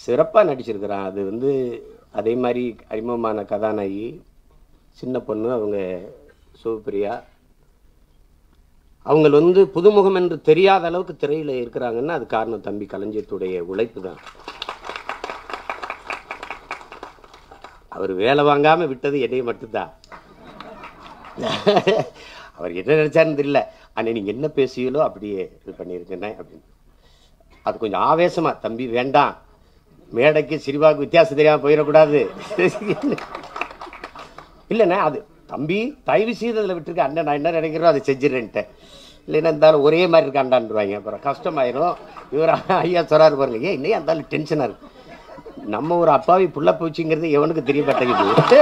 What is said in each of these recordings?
சிறப்பாக நடிச்சிருக்கிறான் அது வந்து அதே மாதிரி அறிமுகமான கதாநாயகி சின்ன பொண்ணு அவங்க சிவபிரியா அவங்க வந்து புதுமுகம் என்று தெரியாத அளவுக்கு திரையில் இருக்கிறாங்கன்னா அது காரணம் தம்பி கலைஞத்துடைய உழைப்பு தான் அவர் வேலை வாங்காம விட்டது என்னைய மட்டும்தான் அவர் என்ன நினைச்சாருன்னு தெரியல அண்ணே நீங்க என்ன பேசுவீங்களோ அப்படியே இது பண்ணியிருக்கேண்ணே அப்படின்னு அது கொஞ்சம் ஆவேசமா தம்பி வேண்டாம் மேடைக்கு சிரிவாக்கு வித்தியாசம் தெரியாம போயிடக்கூடாது இல்லைண்ணே அது தம்பி தயவு செய்து அதில் விட்டுருக்க அண்ணன் நான் என்ன நினைக்கிறோம் அதை செஞ்சிடறேன்ட்டேன் இல்லைன்னா இருந்தாலும் ஒரே மாதிரி இருக்காண்டான்ருவாங்க அப்புறம் கஷ்டமாயிரும் இவர் ஐயா சொல்றாரு பாருங்க ஏன் இன்னும் இருந்தாலும் டென்ஷனாக இருக்கு நம்ம ஒரு அப்பாவி புள்ள பூச்சிங்கிறது எவனுக்கு தெரிய மாட்டேங்குது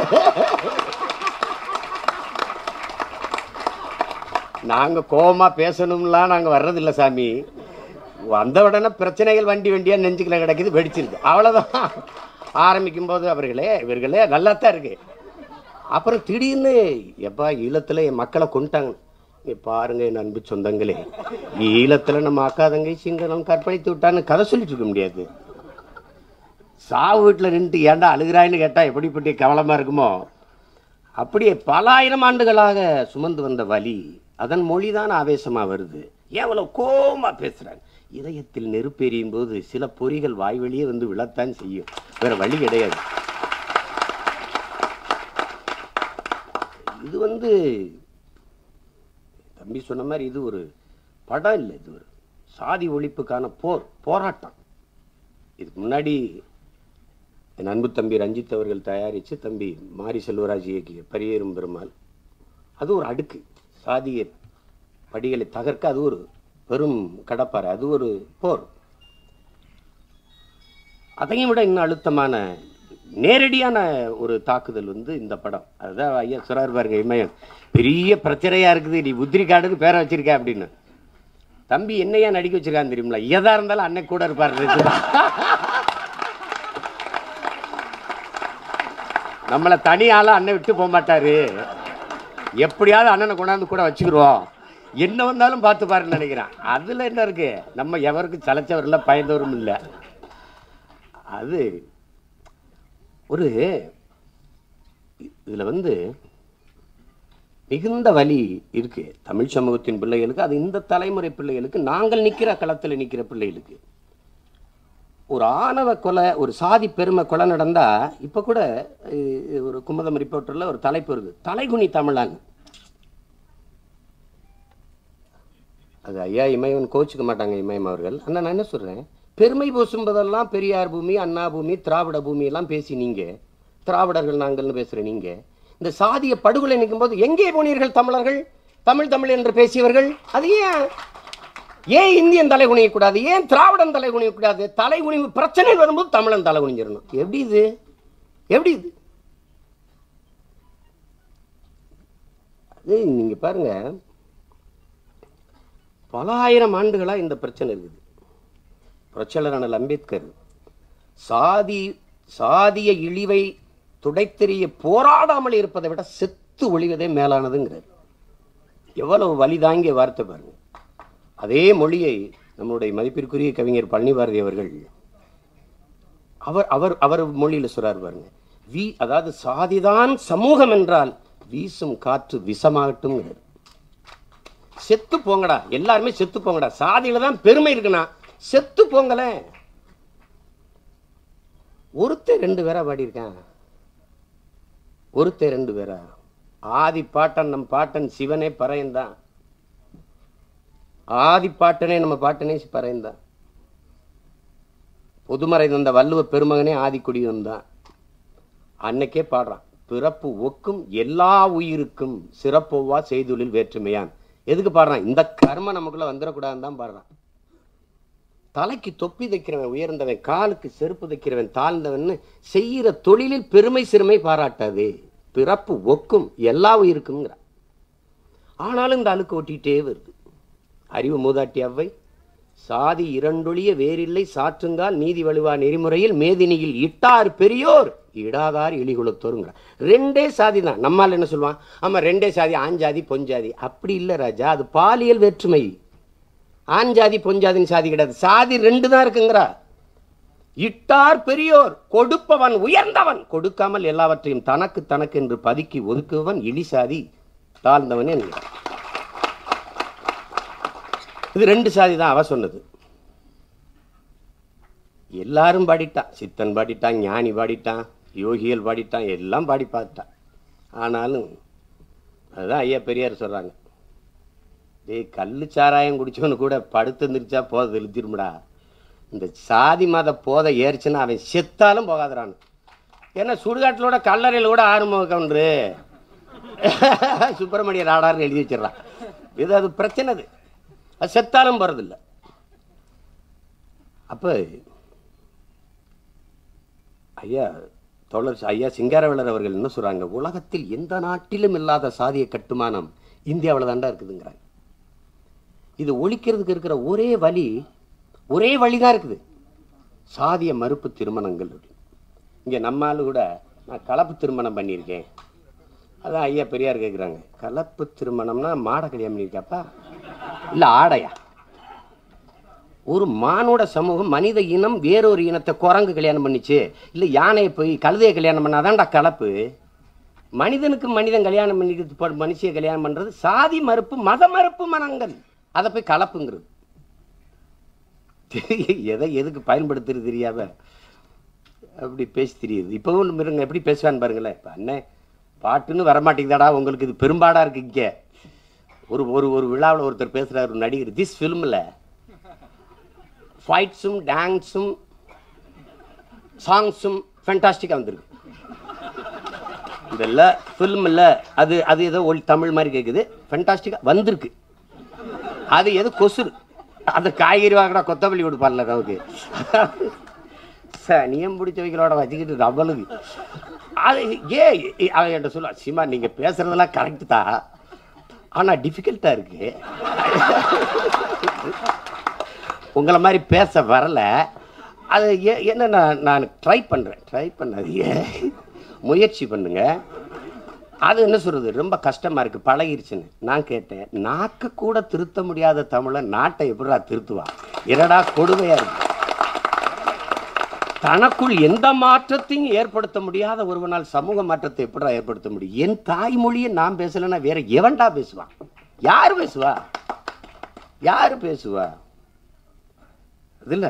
நாங்க கோவமா பேசணும்லாம் நாங்க வர்றதில்ல சாமி வந்த உடனே பிரச்சனைகள் வண்டி வண்டியா நெஞ்சுக்குள்ள கிடக்குது வெடிச்சிருக்கு அவ்வளவுதான் ஆரம்பிக்கும் போது அவர்களே இவர்களே நல்லா தான் இருக்கு அப்புறம் திடீர்னு எப்பா ஈழத்துல என் மக்களை கொண்டுட்டாங்க இங்க பாருங்க என் அன்பு சொந்தங்களே ஈழத்துல நம்ம அக்கா தங்கை சிங்களம் கற்பழித்து விட்டான்னு கதை சொல்லிட்டு இருக்க முடியாது சாவு வீட்டில் நின்று ஏன்டா அழுகிறாயின்னு கேட்டால் எப்படிப்பட்ட கவலமா இருக்குமோ அப்படியே பல ஆயிரம் ஆண்டுகளாக சுமந்து வந்த வலி அதன் மொழிதான் ஆவேசமா வருது ஏன் அவ்வளவு கோமா பேசுறாங்க இதயத்தில் நெருப்பெரியும் போது சில பொறிகள் வாய் வழியே வந்து விழத்தான் செய்யும் வேற வழி கிடையாது இது வந்து தம்பி சொன்ன மாதிரி இது ஒரு படம் இல்லை இது ஒரு சாதி ஒழிப்புக்கான போர் போராட்டம் இதுக்கு முன்னாடி என் அன்பு தம்பி ரஞ்சித் அவர்கள் தயாரித்து தம்பி மாரி செல்வராஜ் இயக்கிய பரியேறும் பெருமாள் அது ஒரு அடுக்கு சாதிய படிகளை தகர்க்க அது ஒரு பெரும் கடப்பாறை அது ஒரு போர் அதையும் விட இன்னும் அழுத்தமான நேரடியான ஒரு தாக்குதல் வந்து இந்த படம் அதுதான் ஐயா சொல்றாரு பாருங்க இமயம் பெரிய பிரச்சனையா இருக்குது நீ உதிரி காடுன்னு பேரை வச்சிருக்க அப்படின்னு தம்பி என்னையா நடிக்க வச்சிருக்கான்னு தெரியுங்களா எதா இருந்தாலும் அன்னை கூட இருப்பாரு நம்மளை தனியால அண்ணன் விட்டு போக மாட்டாரு எப்படியாவது அண்ணனை கொண்டாந்து கூட வச்சுக்கிருவோம் என்ன வந்தாலும் பார்த்து பாருன்னு நினைக்கிறேன் அதுல என்ன இருக்கு நம்ம எவருக்கும் சலைச்சவர் இல்லை பயந்தவரும் இல்லை அது ஒரு இதுல வந்து மிகுந்த வலி இருக்கு தமிழ் சமூகத்தின் பிள்ளைகளுக்கு அது இந்த தலைமுறை பிள்ளைகளுக்கு நாங்கள் நிக்கிற களத்தில் நிக்கிற பிள்ளைகளுக்கு ஒரு ஆணவ கொலை ஒரு சாதி பெருமை கொலை நடந்தா இப்ப கூட அஹ், ஒரு குமுதம் ரிப்போர்ட்டர்ல ஒரு தலைப்பு இருக்கு தலைகுனி தமிழான் அது ஐயா இமயவன் கோச்சுக்க மாட்டாங்க இமயம் அவர்கள் அண்ணா நான் என்ன சொல்றேன் பெருமை பூசும்போதெல்லாம் பெரியார் பூமி அண்ணா பூமி திராவிட பூமி எல்லாம் பேசி நீங்க திராவிடர்கள் நாங்கள்னு பேசுற நீங்க இந்த சாதிய படுகொலை நிற்கும் போது எங்கே போனீர்கள் தமிழர்கள் தமிழ் தமிழ் என்று பேசியவர்கள் அது ஏன் ஏன் இந்தியன் தலை குனியக்கூடாது ஏன் திராவிடன் தலை குனியக்கூடாது தலை குனிவு பிரச்சனை வரும்போது தமிழன் தலை குனிஞ்சிடணும் எப்படி இது எப்படி இது அது நீங்க பாருங்க பல ஆயிரம் ஆண்டுகளா இந்த பிரச்சனை இருக்குது புரட்சியாளர் அண்ணல் அம்பேத்கர் சாதி சாதிய இழிவை துடைத்தெறிய போராடாமல் இருப்பதை விட செத்து ஒழிவதே மேலானதுங்கிறார் எவ்வளவு வலி தாங்கிய வார்த்தை பாருங்க அதே மொழியை நம்முடைய மதிப்பிற்குரிய கவிஞர் பழனி பாரதி அவர்கள் அவர் அவர் அவர் மொழியில சொல்றாரு பாருங்க வி அதாவது சாதிதான் சமூகம் என்றால் வீசும் காற்று விஷமாகட்டும் செத்து போங்கடா எல்லாருமே செத்து போங்கடா சாதியில தான் பெருமை இருக்குண்ணா செத்து போங்களேன் ஒருத்தர் ரெண்டு பேரா பாடியிருக்கேன் ஒருத்தர் ரெண்டு பேரா ஆதி பாட்டன் நம் பாட்டன் சிவனே பறையன்தான் ஆதி பாட்டனே நம்ம பாட்டனே பறையன்தான் பொதுமறை தந்த வள்ளுவ பெருமகனே ஆதிக்குடி வந்தான் அன்னைக்கே பாடுறான் பிறப்பு ஒக்கும் எல்லா உயிருக்கும் சிறப்பொவ்வா செய்தொழில் வேற்றுமையான் எதுக்கு பாடுறான் இந்த கர்ம நமக்குள்ள வந்துடக்கூடாதுன்னு தான் பாடுறான் தலைக்கு தொப்பி தைக்கிறவன் உயர்ந்தவன் காலுக்கு செருப்பு தைக்கிறவன் தாழ்ந்தவன் செய்யற தொழிலில் பெருமை சிறுமை பாராட்டாதே பிறப்பு ஒக்கும் எல்லா உயிருக்குங்கிறான் ஆனாலும் இந்த அழுக்கு ஒட்டிகிட்டே வருது அறிவு மூதாட்டி அவ்வை சாதி இரண்டொழிய வேறில்லை சாற்றுங்கால் நீதி வலுவா நெறிமுறையில் மேதினியில் இட்டார் பெரியோர் இடாதார் இழிகுலத்தோருங்கிற ரெண்டே சாதி தான் நம்மால் என்ன சொல்லுவான் ஆமா ரெண்டே சாதி ஆஞ்சாதி பொஞ்சாதி அப்படி இல்லை ராஜா அது பாலியல் வேற்றுமை ஆண் ஜாதி பொஞ்சாதின்னு சாதி கிடையாது சாதி ரெண்டு தான் இருக்குங்கிறா இட்டார் பெரியோர் கொடுப்பவன் உயர்ந்தவன் கொடுக்காமல் எல்லாவற்றையும் தனக்கு தனக்கு என்று பதுக்கி ஒதுக்குவன் இழிசாதி தாழ்ந்தவன் என்கிறார் இது ரெண்டு சாதி தான் அவ சொன்னது எல்லாரும் பாடிட்டான் சித்தன் பாடிட்டான் ஞானி பாடிட்டான் யோகிகள் பாடிட்டான் எல்லாம் பாடி பார்த்துட்டான் ஆனாலும் அதுதான் ஐயா பெரியார் சொல்றாங்க டேய் கள்ளு சாராயம் குடிச்சவனு கூட படுத்து எந்திரிச்சா போதை திரும்புடா இந்த சாதி மத போதை ஏறிச்சுன்னா அவன் செத்தாலும் போகாதுறான் ஏன்னா சுடுகாட்டிலோட கல்லறையில் கூட ஆறுமுக கவுண்டரு சுப்பிரமணிய ராடார்னு எழுதி வச்சிடறான் இது அது பிரச்சனை அது அது செத்தாலும் போகிறதில்ல அப்போ ஐயா தோழர் ஐயா சிங்காரவேலர் அவர்கள் என்ன சொல்றாங்க உலகத்தில் எந்த நாட்டிலும் இல்லாத சாதிய கட்டுமானம் இந்தியாவில் தாண்டா இருக்குதுங்கிறாங்க இது ஒழிக்கிறதுக்கு இருக்கிற ஒரே வழி ஒரே வழிதான் இருக்குது சாதிய மறுப்பு திருமணங்கள் இங்கே நம்ம ஆளு கூட நான் கலப்பு திருமணம் பண்ணியிருக்கேன் அதான் ஐயா பெரியார் கேட்குறாங்க கலப்பு திருமணம்னா மாடை கல்யாணம் பண்ணியிருக்காப்பா இல்லை ஆடையா ஒரு மானோட சமூகம் மனித இனம் வேறொரு இனத்தை குரங்கு கல்யாணம் பண்ணிச்சு இல்லை யானையை போய் கழுதையை கல்யாணம் பண்ணாதான்டா கலப்பு மனிதனுக்கு மனிதன் கல்யாணம் பண்ணிக்கிறது மனுஷியை கல்யாணம் பண்ணுறது சாதி மறுப்பு மத மறுப்பு மனங்கள் அதை போய் கலப்புங்கிறது எதை எதுக்கு பயன்படுத்துறது தெரியாம அப்படி பேசி தெரியுது இப்போவும் இருங்க எப்படி பேசுவான்னு பாருங்களேன் இப்போ அண்ணன் பாட்டுன்னு வரமாட்டேங்குதாடா உங்களுக்கு இது பெரும்பாடாக இருக்கு இங்கே ஒரு ஒரு ஒரு விழாவில் ஒருத்தர் பேசுகிறார் ஒரு நடிகர் திஸ் ஃபிலிமில் ஃபைட்ஸும் டான்ஸும் சாங்ஸும் ஃபென்டாஸ்டிக்காக வந்திருக்கு இந்த ஃபில்மில் அது அது ஏதோ ஒளி தமிழ் மாதிரி கேட்குது ஃபென்டாஸ்டிக்காக வந்திருக்கு அது எது கொசுறு அந்த காய்கறி வாங்கினா கொத்தமல்லி கொடுப்பார்ல நமக்கு சனியம் பிடிச்ச வைக்கிறோட வச்சுக்கிட்டு நம்மளுக்கு அது ஏ அவன் என்கிட்ட சொல்லுவா சீமா நீங்கள் பேசுறதெல்லாம் கரெக்டு தான் ஆனால் டிஃபிகல்ட்டாக இருக்கு உங்களை மாதிரி பேச வரல அது ஏ- என்ன நான் நான் ட்ரை பண்ணுறேன் ட்ரை பண்ணாதீங்க முயற்சி பண்ணுங்க அது என்ன சொல்றது ரொம்ப கஷ்டமா இருக்கு பழகிருச்சுன்னு நான் கேட்டேன் நாக்கு கூட திருத்த முடியாத தமிழன் நாட்டை எப்படிடா திருத்துவான் என்னடா கொடுமையா இருக்கு தனக்குள் எந்த மாற்றத்தையும் ஏற்படுத்த முடியாத ஒருவனால் சமூக மாற்றத்தை எப்படிடா ஏற்படுத்த முடியும் என் தாய்மொழியை நான் பேசலைன்னா வேற எவன்டா பேசுவான் யார் பேசுவா யார் பேசுவா இதில்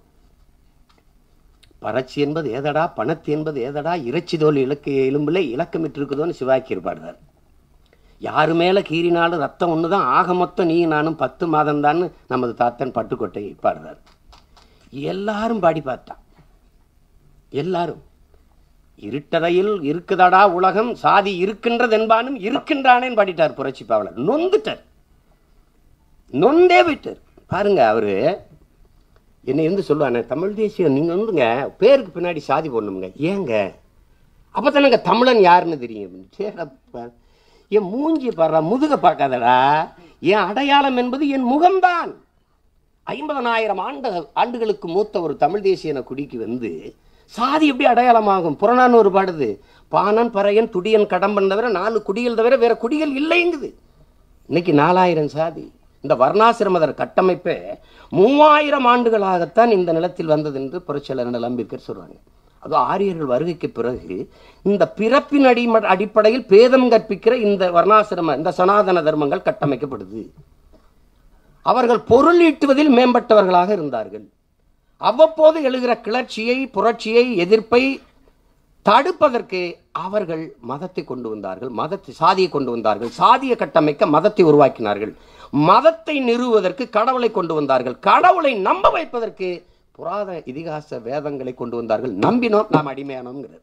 பறட்சி என்பது ஏதடா பணத்து என்பது ஏதடா இறைச்சி தோல் இலக்கு எலும்புல இலக்கமிட்டு இருக்குதோன்னு சிவாக்கி பாடுறார் யாரு மேல கீறினாலும் ரத்தம் ஒன்று தான் ஆக மொத்தம் நீ நானும் பத்து மாதம் நமது தாத்தன் பட்டுக்கோட்டை பாடுறார் எல்லாரும் பாடி பார்த்தான் எல்லாரும் இருட்டறையில் இருக்குதடா உலகம் சாதி இருக்கின்றது என்பானும் இருக்கின்றானேன்னு பாடிட்டார் புரட்சி பாவலர் நொந்துட்டார் நொந்தே விட்டார் பாருங்க அவரு என்னை வந்து சொல்லுவானே தமிழ் தேசியம் நீங்க வந்துங்க பேருக்கு பின்னாடி சாதி போடணுங்க ஏங்க அப்பதானங்க தமிழன் யாருன்னு தெரியும் சேரப்பா என் மூஞ்சி பாடுறா முதுக பார்க்காதடா என் அடையாளம் என்பது என் முகம்தான் ஐம்பதனாயிரம் ஆண்டு ஆண்டுகளுக்கு மூத்த ஒரு தமிழ் தேசியன குடிக்கு வந்து சாதி எப்படி அடையாளமாகும் புறநானூறு பாடுது பாணன் பறையன் துடியன் கடம்பன் தவிர நாலு குடிகள் தவிர வேற குடிகள் இல்லைங்குது இன்னைக்கு நாலாயிரம் சாதி இந்த வர்ணாசிரமதர் கட்டமைப்பே மூவாயிரம் ஆண்டுகளாகத்தான் இந்த நிலத்தில் வந்தது என்று புரட்சியாளர் அம்பேத்கர் சொல்றாங்க அது ஆரியர்கள் வருகைக்கு பிறகு இந்த பிறப்பின் அடி அடிப்படையில் பேதம் கற்பிக்கிற இந்த வர்ணாசிரம இந்த சனாதன தர்மங்கள் கட்டமைக்கப்படுது அவர்கள் பொருள் ஈட்டுவதில் மேம்பட்டவர்களாக இருந்தார்கள் அவ்வப்போது எழுகிற கிளர்ச்சியை புரட்சியை எதிர்ப்பை தடுப்பதற்கு அவர்கள் மதத்தை கொண்டு வந்தார்கள் மதத்தை சாதியை கொண்டு வந்தார்கள் சாதிய கட்டமைக்க மதத்தை உருவாக்கினார்கள் மதத்தை நிறுவுவதற்கு கடவுளை கொண்டு வந்தார்கள் கடவுளை நம்ப வைப்பதற்கு புராத இதிகாச வேதங்களை கொண்டு வந்தார்கள் நம்பினோம் நாம் அடிமையானோங்கிறது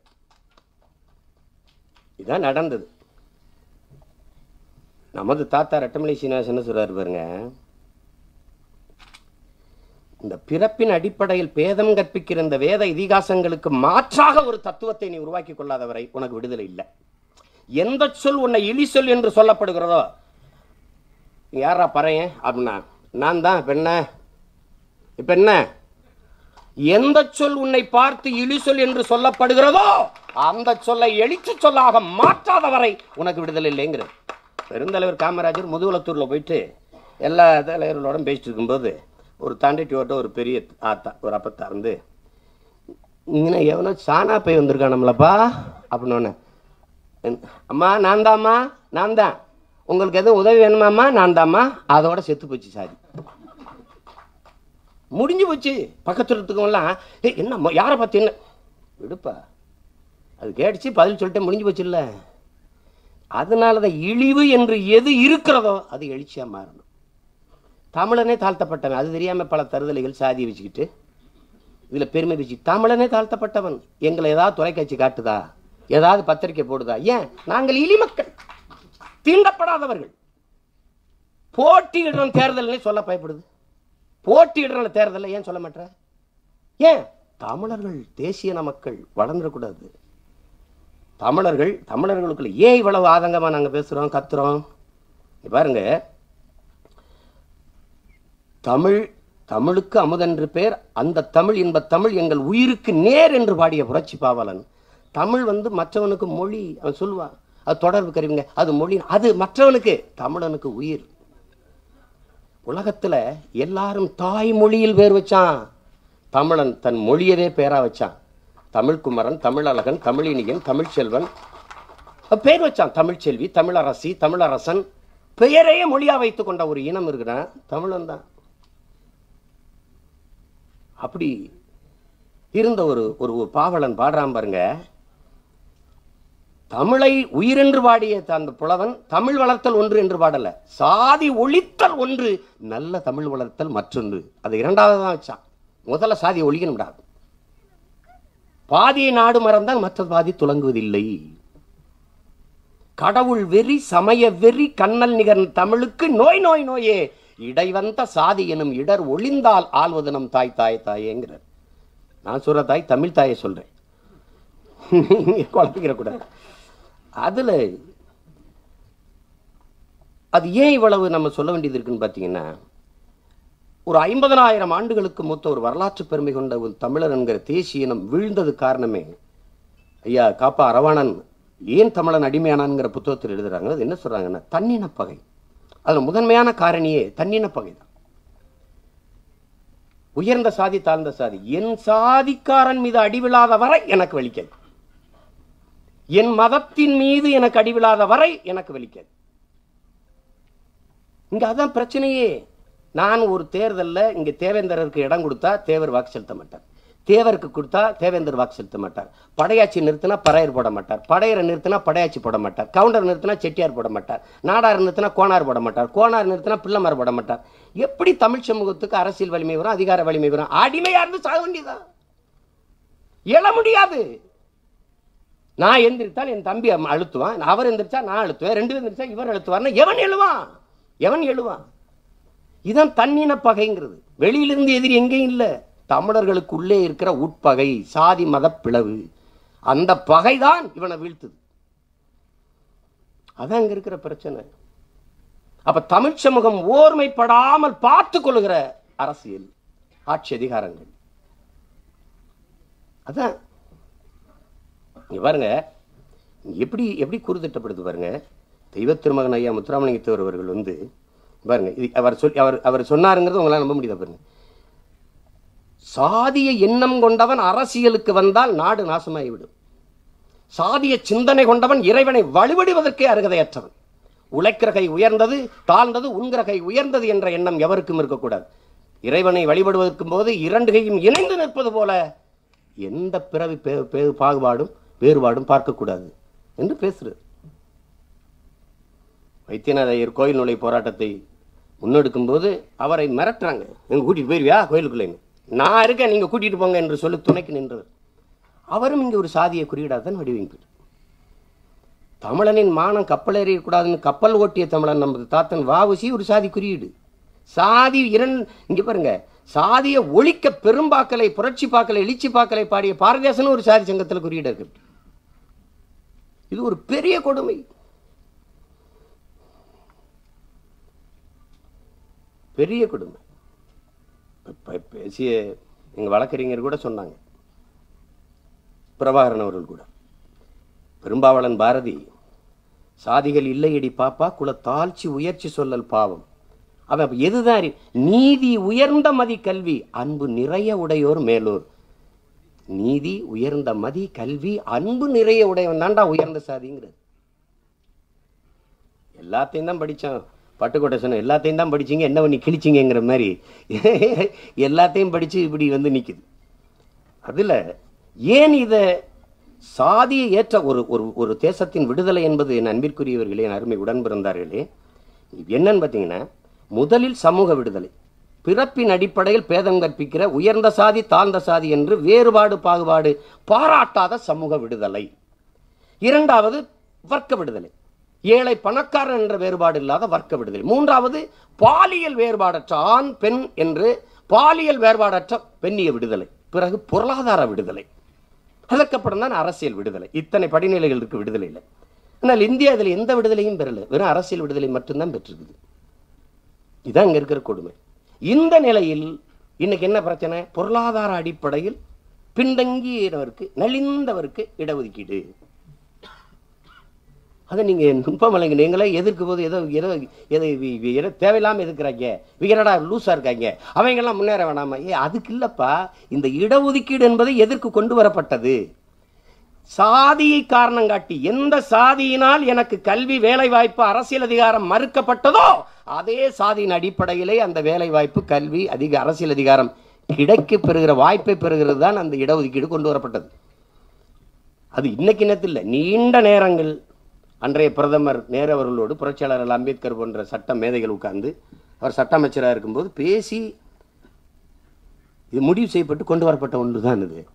இதான் நடந்தது நமது தாத்தா ரெட்டமலை சீனிவாசன் சொல்றாரு பாருங்க இந்த பிறப்பின் அடிப்படையில் பேதம் கற்பிக்கிற இந்த வேத இதிகாசங்களுக்கு மாற்றாக ஒரு தத்துவத்தை நீ உருவாக்கி கொள்ளாதவரை உனக்கு விடுதலை இல்லை எந்த சொல் உன்னை இழி சொல் என்று சொல்லப்படுகிறதோ நீ யாரா பறையன் அப்படின்னா நான் தான் இப்ப என்ன இப்ப என்ன எந்த சொல் உன்னை பார்த்து இழி சொல் என்று சொல்லப்படுகிறதோ அந்த சொல்லை எழுச்சி சொல்லாக மாற்றாதவரை உனக்கு விடுதலை இல்லைங்கிறது பெருந்தலைவர் காமராஜர் முதுகுலத்தூர்ல போயிட்டு எல்லா தலைவர்களோடும் பேசிட்டு இருக்கும்போது ஒரு தாண்டிட்டியோட்ட ஒரு பெரிய ஆத்தா ஒரு அப்பத்தா இருந்து இங்கே எவனோ சானா போய் வந்திருக்கானம்லப்பா அப்படின்னு அம்மா நான் தாம்மா நான் தான் உங்களுக்கு எதுவும் உதவி வேணுமாம்மா நான் தாம்மா அதோட செத்து போச்சு சாரி முடிஞ்சு போச்சு பக்கத்துல இருக்கவங்கலாம் ஏ என்ன யாரை பார்த்து என்ன விடுப்பா அது கேட்டுச்சு பதில் சொல்லிட்டு முடிஞ்சு போச்சு இல்லை அதனால தான் இழிவு என்று எது இருக்கிறதோ அது எழுச்சியா மாறணும் தமிழனே தாழ்த்தப்பட்டவன் அது தெரியாம பல தருதலைகள் சாதி வச்சுக்கிட்டு இதுல பெருமை வச்சு தமிழனே தாழ்த்தப்பட்டவன் எங்களை ஏதாவது தொலைக்காட்சி காட்டுதா ஏதாவது பத்திரிக்கை போடுதா ஏன் நாங்கள் இழிமக்கள் தீண்டப்படாதவர்கள் போட்டியிடுற தேர்தல்னே சொல்ல பயப்படுது போட்டியிடுற தேர்தலில் ஏன் சொல்ல மாட்டேற ஏன் தமிழர்கள் தேசியன மக்கள் வளர்ந்துடக்கூடாது தமிழர்கள் தமிழர்களுக்குள்ள ஏன் இவ்வளவு ஆதங்கமா நாங்க பேசுறோம் கத்துறோம் இங்க பாருங்க தமிழ் தமிழுக்கு அமுதென்று பேர் அந்த தமிழ் இன்ப தமிழ் எங்கள் உயிருக்கு நேர் என்று பாடிய புரட்சி பாவலன் தமிழ் வந்து மற்றவனுக்கு மொழி அவன் சொல்லுவான் அது தொடர்பு கருவிங்க அது மொழி அது மற்றவனுக்கு தமிழனுக்கு உயிர் உலகத்துல எல்லாரும் தாய்மொழியில் பேர் வச்சான் தமிழன் தன் மொழியவே பேரா வச்சான் தமிழ்குமரன் தமிழழகன் தமிழினியன் தமிழ்ச்செல்வன் அவன் பேர் வச்சான் தமிழ்ச்செல்வி தமிழரசி தமிழரசன் பெயரையே மொழியா வைத்துக் கொண்ட ஒரு இனம் இருக்கிறான் தமிழன் தான் அப்படி இருந்த ஒரு ஒரு ஒரு பாவலன் பாடுறான் பாருங்க தமிழை உயிரென்று பாடிய அந்த புலவன் தமிழ் வளர்த்தல் ஒன்று என்று பாடல சாதி ஒழித்தல் ஒன்று நல்ல தமிழ் வளர்த்தல் மற்றொன்று அது இரண்டாவது தான் வச்சான் முதல்ல சாதி ஒழிக்கணும்டா பாதியை நாடு மறந்தால் மற்ற பாதி துலங்குவதில்லை கடவுள் வெறி சமய வெறி கண்ணல் நிகர் தமிழுக்கு நோய் நோய் நோயே இடை வந்த சாதி எனும் இடர் ஒளிந்தால் ஆள்வது நம் தாய் தாய் தாயேங்கிறார் நான் சொல்ற தாய் தமிழ் தாயை சொல்றேன் குழப்பிக்கிற கூடாது அதுல அது ஏன் இவ்வளவு நம்ம சொல்ல வேண்டியது இருக்குன்னு பார்த்தீங்கன்னா ஒரு ஐம்பதனாயிரம் ஆண்டுகளுக்கு மூத்த ஒரு வரலாற்று பெருமை கொண்ட ஒரு தமிழர் என்கிற தேசிய இனம் வீழ்ந்தது காரணமே ஐயா காப்பா அரவாணன் ஏன் தமிழன் அடிமையானான்ங்கிற புத்தகத்தில் எழுதுறாங்க அது என்ன சொல்றாங்கன்னா தன்னினப்பகை அதுல முதன்மையான காரணியே தன்னினப்பகை தான் உயர்ந்த சாதி தாழ்ந்த சாதி என் சாதிக்காரன் மீது அடிவிழாத வரை எனக்கு வலிக்காது என் மதத்தின் மீது எனக்கு அடிவிழாத வரை எனக்கு வலிக்காது இங்க அதான் பிரச்சனையே நான் ஒரு தேர்தல்ல இங்க தேவேந்தருக்கு இடம் கொடுத்தா தேவர் வாக்கு செலுத்த மாட்டார் தேவருக்கு கொடுத்தா தேவேந்தர் வாக்கு செலுத்த மாட்டார் படையாச்சி நிறுத்தினா பறையர் போட மாட்டார் படையரை நிறுத்தினா படையாச்சி போட மாட்டார் கவுண்டர் நிறுத்தினா செட்டியார் போட மாட்டார் நாடார் நிறுத்தினா கோனார் போட மாட்டார் கோனார் நிறுத்தினா பிள்ளைமார் போட மாட்டார் எப்படி தமிழ் சமூகத்துக்கு அரசியல் வலிமை வரும் அதிகார வலிமை வரும் அடிமையா இருந்து சாக வேண்டியதான் எழ முடியாது நான் எந்திரித்தால் என் தம்பி அம்மா அழுத்துவான் அவர் எந்திரிச்சா நான் அழுத்துவேன் ரெண்டு பேர் எந்திரிச்சா இவர் அழுத்துவார்னா எவன் எழுவான் எவன் எழுவான் இதான் தன்னின பகைங்கிறது வெளியிலிருந்து எதிரி எங்கேயும் இல்லை தமிழர்களுக்குள்ளே இருக்கிற உட்பகை சாதி மத பிளவு அந்த பகைதான் இவனை வீழ்த்துது அதான் இங்க இருக்கிற பிரச்சனை அப்ப தமிழ் சமூகம் ஓர்மைப்படாமல் பார்த்து கொள்கிற அரசியல் ஆட்சி அதிகாரங்கள் அதான் இங்க பாருங்க எப்படி எப்படி கூறுதிட்டப்படுது பாருங்க தெய்வ திருமகன் ஐயா முத்துராமலிங்கத்தவர் அவர்கள் வந்து பாருங்க இது அவர் சொல்லி அவர் அவர் சொன்னாருங்கிறது உங்களால் நம்ப முடியுதா பாருங்க சாதிய எண்ணம் கொண்டவன் அரசியலுக்கு வந்தால் நாடு நாசமாகிவிடும் சாதிய சிந்தனை கொண்டவன் இறைவனை வழிபடுவதற்கே அருகதையற்றவன் உழைக்கிற கை உயர்ந்தது தாழ்ந்தது உண்கிற கை உயர்ந்தது என்ற எண்ணம் எவருக்கும் இருக்கக்கூடாது இறைவனை வழிபடுவதற்கும் போது இரண்டு கையும் இணைந்து நிற்பது போல எந்த பிறவி பே- பே- பாகுபாடும் வேறுபாடும் பார்க்கக்கூடாது என்று பேசுறது வைத்தியநாத ஐயர் கோயில் நுழை போராட்டத்தை முன்னெடுக்கும் போது அவரை மிரட்டுறாங்க எங்க கூட்டிட்டு போயிருவியா கோயிலுக்குள்ளேன்னு நான் இருக்கேன் நீங்க கூட்டிட்டு போங்க என்று சொல்லி துணைக்கு நின்றவர் அவரும் இங்க ஒரு சாதிய குறியீடாக தான் வடிவமைப்பார் தமிழனின் மானம் கப்பல் எறியக்கூடாதுன்னு கப்பல் ஓட்டிய தமிழன் நமது தாத்தன் வாவுசி ஒரு சாதி குறியீடு சாதி இரண் இங்க பாருங்க சாதிய ஒழிக்க பெரும்பாக்கலை புரட்சி பாக்கலை எழுச்சி பாக்கலை பாடிய பாரதேசன் ஒரு சாதி சங்கத்தில் குறியீடு இருக்கு இது ஒரு பெரிய கொடுமை பெரிய கொடுமை இப்ப பேசிய எங்க வழக்கறிஞர் கூட சொன்னாங்க பிரபாகரன் அவர்கள் கூட பெரும்பாவளன் பாரதி சாதிகள் இல்லையடி பாப்பா குல தாழ்ச்சி உயர்ச்சி சொல்லல் பாவம் அவன் அப்ப எதுதான் அறி- நீதி உயர்ந்த மதி கல்வி அன்பு நிறைய உடையோர் மேலோர் நீதி உயர்ந்த மதி கல்வி அன்பு நிறைய உடையவன் தான்டா உயர்ந்த சாதிங்கிறது எல்லாத்தையும் தான் படித்தோம் பட்டுக்கோட்டை சொன்ன எல்லாத்தையும் தான் படிச்சீங்க என்ன பண்ணி கிழிச்சிங்கிற மாதிரி எல்லாத்தையும் படித்து இப்படி வந்து நிற்குது அதில் ஏன் இதை சாதியை ஏற்ற ஒரு ஒரு ஒரு தேசத்தின் விடுதலை என்பது என் அன்பிற்குரியவர்களே என் அருமை உடன் பிறந்தார்களே என்னன்னு பார்த்தீங்கன்னா முதலில் சமூக விடுதலை பிறப்பின் அடிப்படையில் பேதம் கற்பிக்கிற உயர்ந்த சாதி தாழ்ந்த சாதி என்று வேறுபாடு பாகுபாடு பாராட்டாத சமூக விடுதலை இரண்டாவது வர்க்க விடுதலை ஏழை பணக்காரன் என்ற வேறுபாடு இல்லாத வர்க்க விடுதலை மூன்றாவது பாலியல் வேறுபாடற்ற ஆண் பெண் என்று பாலியல் வேறுபாடற்ற பெண்ணிய விடுதலை பிறகு பொருளாதார விடுதலை அதற்கப்புறம் தான் அரசியல் விடுதலை இத்தனை படிநிலைகள் இருக்கு விடுதலையில் ஆனால் இந்தியா இதில் எந்த விடுதலையும் பெறல வெறும் அரசியல் விடுதலை மட்டும்தான் பெற்றிருக்குது இதுதான் இங்க இருக்கிற கொடுமை இந்த நிலையில் இன்னைக்கு என்ன பிரச்சனை பொருளாதார அடிப்படையில் பின்தங்கியவருக்கு நலிந்தவருக்கு இடஒதுக்கீடு அதை நீங்க நுட்பமலைங்க நீங்களே எதிர்க்கும் போது ஏதோ ஏதோ ஏதோ வி- வி- ஏதோ தேவையில்லாம எதிர்க்கிறாங்க விகரடா லூசா இருக்காங்க அவங்கெல்லாம் முன்னேற வேணாமா ஏ அதுக்கு இல்லப்பா இந்த இடஒதுக்கீடு என்பது எதற்கு கொண்டு வரப்பட்டது சாதியை காரணம் காட்டி எந்த சாதியினால் எனக்கு கல்வி வேலை வாய்ப்பு அரசியல் அதிகாரம் மறுக்கப்பட்டதோ அதே சாதியின் அடிப்படையிலே அந்த வேலை வாய்ப்பு கல்வி அதிக அரசியல் அதிகாரம் கிடைக்க பெறுகிற வாய்ப்பை பெறுகிறது தான் அந்த இடஒதுக்கீடு கொண்டு வரப்பட்டது அது இன்னைக்கு நேரத்தில் இல்லை நீண்ட நேரங்கள் அன்றைய பிரதமர் நேரு அவர்களோடு புரட்சியாளர் அம்பேத்கர் போன்ற சட்ட மேதைகள் உட்கார்ந்து அவர் சட்ட அமைச்சராக இருக்கும்போது பேசி இது முடிவு செய்யப்பட்டு கொண்டு வரப்பட்ட ஒன்று தான் இது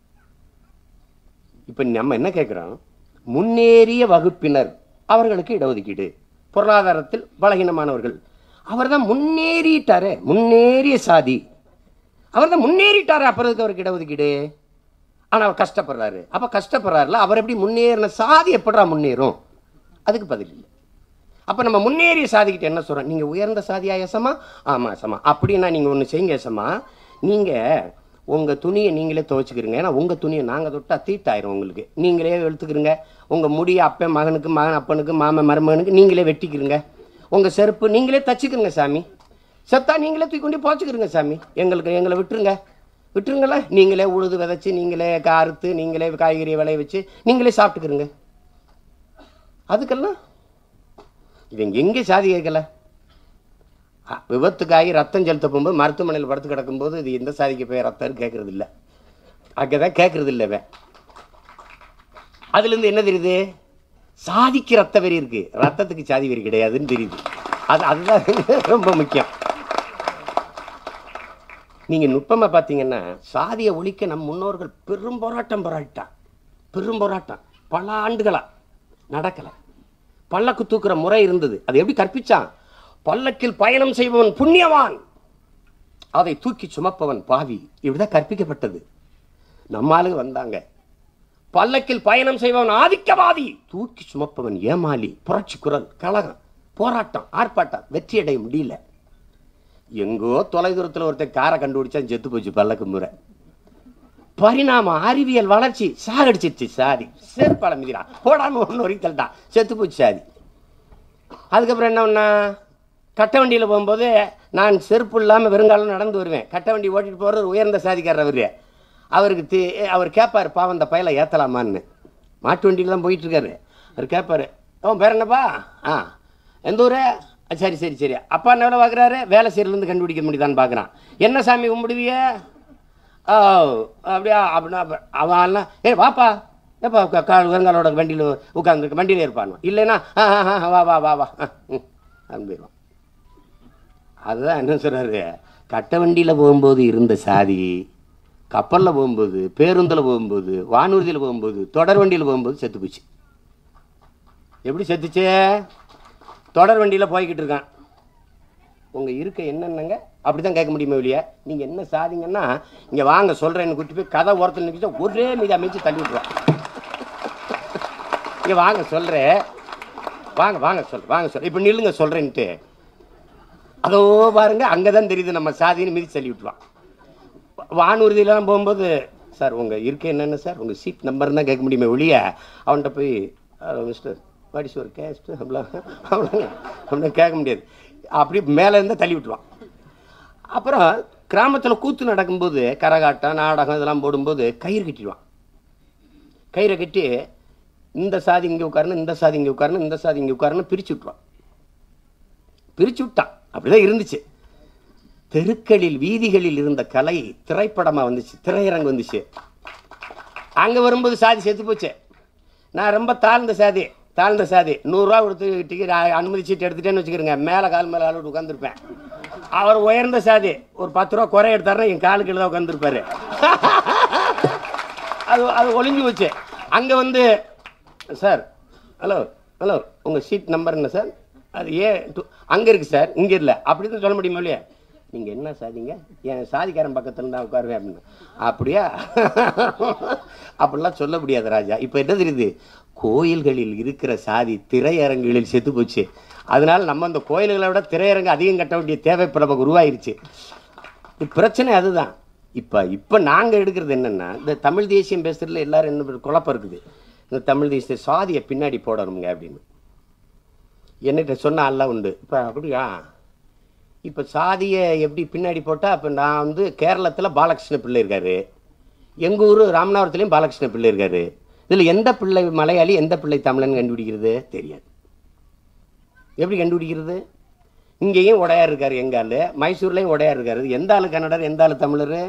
இப்போ நம்ம என்ன கேட்குறோம் முன்னேறிய வகுப்பினர் அவர்களுக்கு இடஒதுக்கீடு பொருளாதாரத்தில் பலகீனமானவர்கள் அவர் தான் முன்னேறிட்டாரே முன்னேறிய சாதி அவர் தான் முன்னேறிட்டாரு அப்புறம் எதுக்கு அவருக்கு இடஒதுக்கீடு ஆனால் அவர் கஷ்டப்படுறாரு அப்போ கஷ்டப்படுறாருல அவர் எப்படி முன்னேறின சாதி எப்படா முன்னேறும் அதுக்கு பதில் இல்லை அப்போ நம்ம முன்னேறிய சாதிக்கிட்ட என்ன சொல்கிறோம் நீங்கள் உயர்ந்த சாதியா எசமா ஆமாம் எசமா அப்படின்னா நீங்கள் ஒன்று செய்யுங்க எசமா நீங்கள் உங்கள் துணியை நீங்களே துவைச்சிக்கிறீங்க ஏன்னா உங்கள் துணியை நாங்கள் தொட்டா தீட்டாயிரும் உங்களுக்கு நீங்களே வெளுத்துக்கிறீங்க உங்கள் முடியை அப்பன் மகனுக்கு மகன் அப்பனுக்கு மாமன் மருமகனுக்கு நீங்களே வெட்டிக்கிறீங்க உங்கள் செருப்பு நீங்களே தச்சுக்கிறீங்க சாமி செத்தா நீங்களே தூக்கி கொண்டு போச்சுக்கிறீங்க சாமி எங்களுக்கு எங்களை விட்டுருங்க விட்டுருங்களே நீங்களே உழுது விதைச்சு நீங்களே கா- அறுத்து நீங்களே காய்கறி விளைய வச்சு நீங்களே சாப்பிட்டுக்கிறீங்க அதுக்கெல்லாம் இவங்க எங்கே சாதி கேட்கல அ, விபத்துக்காகி ரத்தம் செலுத்த போகும்போது மருத்துவமனையில் படுத்து கிடக்கும்போது இது எந்த சாதிக்கு போய் ரத்தம் கேட்கறது இல்லை அங்கே தான் கேட்கறது இல்லை இவன் அதுலேருந்து என்ன தெரியுது சாதிக்கு ரத்த வெறி இருக்கு ரத்தத்துக்கு சாதி வெறி கிடையாதுன்னு தெரியுது அது அதுதான் ரொம்ப முக்கியம் நீங்க நுட்பமா பார்த்தீங்கன்னா சாதியை ஒழிக்க நம் முன்னோர்கள் பெரும் போராட்டம் போராடிட்டான் பெரும் போராட்டம் பல ஆண்டுகளா நடக்கல பல்லக்கு தூக்குற முறை இருந்தது அது எப்படி கற்பிச்சான் பல்லக்கில் பயணம் செய்பவன் புண்ணியவான் அதை தூக்கி சுமப்பவன் பாவி இப்படிதான் கற்பிக்கப்பட்டது நம்ம ஆளுங்க வந்தாங்க பல்லக்கில் பயணம் செய்பவன் ஆதிக்கவாதி தூக்கி சுமப்பவன் ஏமாளி புரட்சி குரல் கழகம் போராட்டம் ஆர்ப்பாட்டம் வெற்றி அடைய முடியல எங்கோ தொலைதூரத்தில் ஒருத்தன் காரை கண்டுபிடிச்சா செத்து போச்சு பல்லக்கு முறை பரிணாமம் அறிவியல் வளர்ச்சி சாகடிச்சிருச்சு சாதி செருப்பால மிதிரா போடான்னு ஒன்று வரைக்கும் தள்ளிட்டான் செத்து போச்சு சாதி அதுக்கப்புறம் என்ன பண்ணா கட்ட வண்டியில் போகும்போது நான் செருப்பு இல்லாமல் வெறுங்காலம் நடந்து வருவேன் கட்ட வண்டி ஓட்டிட்டு போகிறது உயர்ந்த சாதிக்காரர் அவர் அவருக்கு தே அவர் கேட்பார் பாவம் இந்த பயலை ஏற்றலாமான்னு மாட்டு வண்டியில் தான் போயிட்டு இருக்காரு அவர் கேட்பாரு அவன் பேர் என்னப்பா ஆ எந்த ஊர் "ஆ, சரி சரி சரி அப்பா என்ன வேலை பார்க்குறாரு வேலை செய்யறதுலேருந்து கண்டுபிடிக்க முடியுதான்னு பார்க்குறான் என்ன சாமி கும்பிடுவிய ஓ அப்படியா அப்படின்னா அப்ப அவன் எல்லாம் ஏ வாப்பா ஏப்பா க- கால் வெறுங்காலோட வண்டியில் உட்காந்துருக்கு வண்டியில் இருப்பான் இல்லைன்னா ஆ ஆ, ஆ, வா வா வா வா ஆ, ம் அப்படின்னு போயிடுவான் அதுதான் என்ன சொல்றாரு கட்ட வண்டியில் போகும்போது இருந்த சாதி கப்பலில் போகும்போது பேருந்தில் போகும்போது வானூர்தியில் போகும்போது தொடர் வண்டியில் போகும்போது செத்து போச்சு எப்படி செத்துச்சு தொடர் வண்டியில் போய்கிட்டு இருக்கான் உங்க இருக்க என்னென்னங்க அப்படி தான் கேட்க முடியுமா இல்லையா நீங்க என்ன சாதிங்கன்னா இங்க வாங்க சொல்றேன்னு கூட்டி போய் கதை ஓரத்தில் நிற்க ஒரே மீதி அமைச்சு தள்ளி விட்டுருவான் இங்க வாங்க சொல்றேன் வாங்க வாங்க சொல்றேன் வாங்க சொல்றேன் இப்போ நில்லுங்க சொல்றேன்ட்டு அதோ பாருங்க அங்கதான் தெரியுது நம்ம சாதின்னு மிதி தள்ளி விட்டுருவான் வானூர்தியெல்லாம் போகும்போது சார் உங்கள் இருக்கை என்னென்ன சார் உங்கள் சீட் நம்பர் தான் கேட்க முடியுமே ஒழிய அவன்கிட்ட போய் மிஸ்டர் வாட் இஸ் ஒரு கேஸ்ட் அவ்வளோ அவ்வளோ அப்படின்னு கேட்க முடியாது அப்படி மேலே இருந்தால் தள்ளி விட்டுருவான் அப்புறம் கிராமத்தில் கூத்து நடக்கும்போது கரகாட்டம் நாடகம் இதெல்லாம் போடும்போது கயிறு கட்டிடுவான் கயிறை கட்டி இந்த சாதி இங்கே உட்காரணும் இந்த சாதி இங்கே உட்காரணும் இந்த சாதி இங்கே உட்காரணும் பிரிச்சு விட்ருவான் பிரிச்சு விட்டான் அப்படிதான் இருந்துச்சு தெருக்களில் வீதிகளில் இருந்த கலை திரைப்படமா வந்துச்சு திரையரங்கு வந்துச்சு அங்க வரும்போது சாதி செத்து போச்சு நான் ரொம்ப தாழ்ந்த சாதி தாழ்ந்த சாதி நூறுரூவா கொடுத்து டிக்கெட் அனுமதி சீட்டு எடுத்துட்டேன்னு வச்சுக்கிறேங்க மேலே கால் மேலே ஆள் உட்காந்துருப்பேன் அவர் உயர்ந்த சாதி ஒரு பத்து ரூபா குறை எடுத்தாருன்னா என் காலுக்கு தான் உட்காந்துருப்பாரு அது அது ஒளிஞ்சு போச்சு அங்கே வந்து சார் ஹலோ ஹலோ உங்கள் சீட் நம்பர் என்ன சார் அது ஏ டூ அங்கே இருக்குது சார் இங்கே இல்லை அப்படி தான் சொல்ல முடியுமா இல்லையா நீங்கள் என்ன சாதிங்க என் சாதிக்காரன் பக்கத்தில் தான் உட்காருவேன் அப்படின்னு அப்படியா அப்படிலாம் சொல்ல முடியாது ராஜா இப்போ என்ன தெரியுது கோயில்களில் இருக்கிற சாதி திரையரங்குகளில் செத்து போச்சு அதனால நம்ம அந்த கோயில்களை விட திரையரங்கு அதிகம் கட்ட வேண்டிய தேவை இப்போ நமக்கு உருவாயிருச்சு இப்ப பிரச்சனை அதுதான் இப்போ இப்போ நாங்கள் எடுக்கிறது என்னென்னா இந்த தமிழ் தேசியம் பேசுறதுல எல்லாரும் என்ன குழப்பம் இருக்குது இந்த தமிழ் தேசிய சாதியை பின்னாடி போடணுங்க அப்படின்னு என்கிட்ட சொன்ன ஆள்லாம் உண்டு இப்போ அப்படியா இப்போ சாதியை எப்படி பின்னாடி போட்டால் இப்போ நான் வந்து கேரளத்தில் பாலகிருஷ்ண பிள்ளை இருக்காரு எங்கள் ஊர் ராமநாதபுரத்துலேயும் பாலகிருஷ்ண பிள்ளை இருக்காரு இதில் எந்த பிள்ளை மலையாளி எந்த பிள்ளை தமிழன் கண்டுபிடிக்கிறது தெரியாது எப்படி கண்டுபிடிக்கிறது இங்கேயும் உடையார் இருக்காரு எங்க ஆளு மைசூர்லயும் உடையார் இருக்காரு எந்த ஆளு கன்னடர் எந்த ஆளு தமிழர்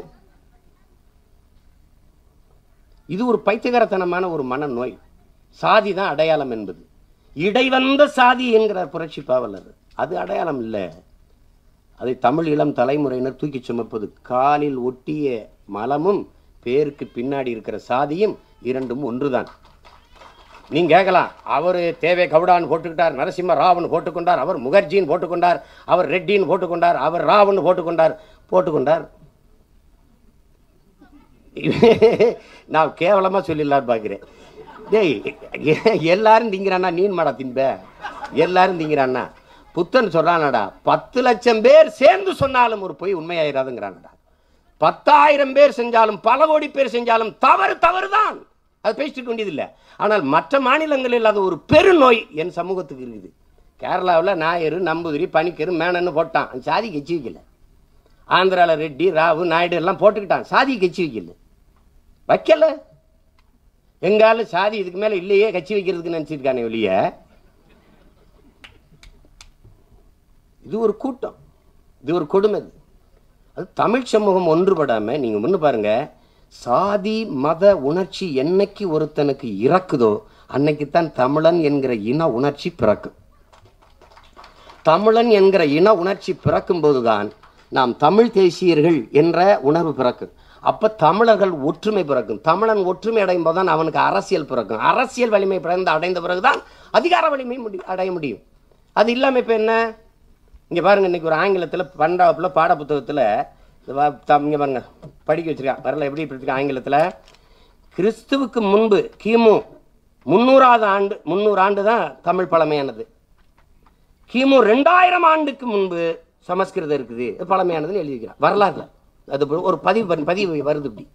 இது ஒரு பைத்தியகாரத்தனமான ஒரு மனநோய் சாதி தான் அடையாளம் என்பது இடைவந்த சாதி என்கிறார் புரட்சி பாவலர் அது அடையாளம் இல்லை அதை தமிழ் இளம் தலைமுறையினர் தூக்கி சுமப்பது காலில் ஒட்டிய மலமும் பேருக்கு பின்னாடி இருக்கிற சாதியும் இரண்டும் ஒன்றுதான் நீங்க கேட்கலாம் அவர் தேவை கவுடான்னு போட்டுக்கிட்டார் நரசிம்ம ராவ்னு போட்டுக்கொண்டார் அவர் முகர்ஜின்னு போட்டுக்கொண்டார் அவர் ரெட்டின்னு போட்டுக்கொண்டார் அவர் ராவ்னு போட்டுக்கொண்டார் போட்டுக்கொண்டார் நான் கேவலமா சொல்லிடலான்னு பார்க்கிறேன் டேய் எ- எல்லாரும் திங்கிறானா நீன் மாடா தின்ப எல்லாரும் திங்கிறானா புத்தன் சொல்றானடா பத்து லட்சம் பேர் சேர்ந்து சொன்னாலும் ஒரு பொய் உண்மையாயிராதுங்கிறானடா பத்தாயிரம் பேர் செஞ்சாலும் பல கோடி பேர் செஞ்சாலும் தவறு தவறுதான் அது பேசிட்டு வேண்டியதில்லை ஆனால் மற்ற மாநிலங்களில் அது ஒரு பெருநோய் என் சமூகத்துக்கு இருக்குது கேரளாவில் நாயர் நம்பூதிரி பனிக்கரு மேனன்னு போட்டான் அந்த சாதி கட்சி வைக்கல ஆந்திராவில் ரெட்டி ராவு நாயுடு எல்லாம் போட்டுக்கிட்டான் சாதி கட்சி வைக்கல வைக்கல எங்கால சாதி இதுக்கு மேல இல்லையே கட்சி வைக்கிறதுக்கு நினைச்சிருக்கானே வெளிய இது ஒரு கூட்டம் இது ஒரு கொடுமை இது. அது தமிழ் சமூகம் ஒன்றுபடாம நீங்க முன்னு பாருங்க சாதி மத உணர்ச்சி என்னைக்கு ஒருத்தனுக்கு இறக்குதோ அன்னைக்குத்தான் தமிழன் என்கிற இன உணர்ச்சி பிறக்கும் தமிழன் என்கிற இன உணர்ச்சி பிறக்கும் போதுதான் நாம் தமிழ் தேசியர்கள் என்ற உணர்வு பிறக்கும் அப்ப தமிழர்கள் ஒற்றுமை பிறக்கும் தமிழன் ஒற்றுமை அடையும் போதுதான் அவனுக்கு அரசியல் பிறக்கும் அரசியல் வலிமை பிறந்து அடைந்த பிறகுதான் அதிகார வலிமை முடி அடைய முடியும் அது இல்லாம இப்ப என்ன இங்க பாருங்க இன்னைக்கு ஒரு ஆங்கிலத்துல பன்னெண்டாவதுல பாட புத்தகத்துல இது வா- த- இங்க பாருங்க படிக்க வச்சிருக்கான் வரல எப்படி படிச்சிருக்கான் ஆங்கிலத்துல கிறிஸ்துவுக்கு முன்பு கிமு முன்னூறாவது ஆண்டு முந்நூறு ஆண்டு தான் தமிழ் பழமையானது கிமு ரெண்டாயிரம் ஆண்டுக்கு முன்பு சமஸ்கிருதம் இருக்குது இது பழமையானதுன்னு எழுதிக்கிறான் வரலாறுல அது ஒரு பதிவு பண்ணி- பதிவு வருது இப்படி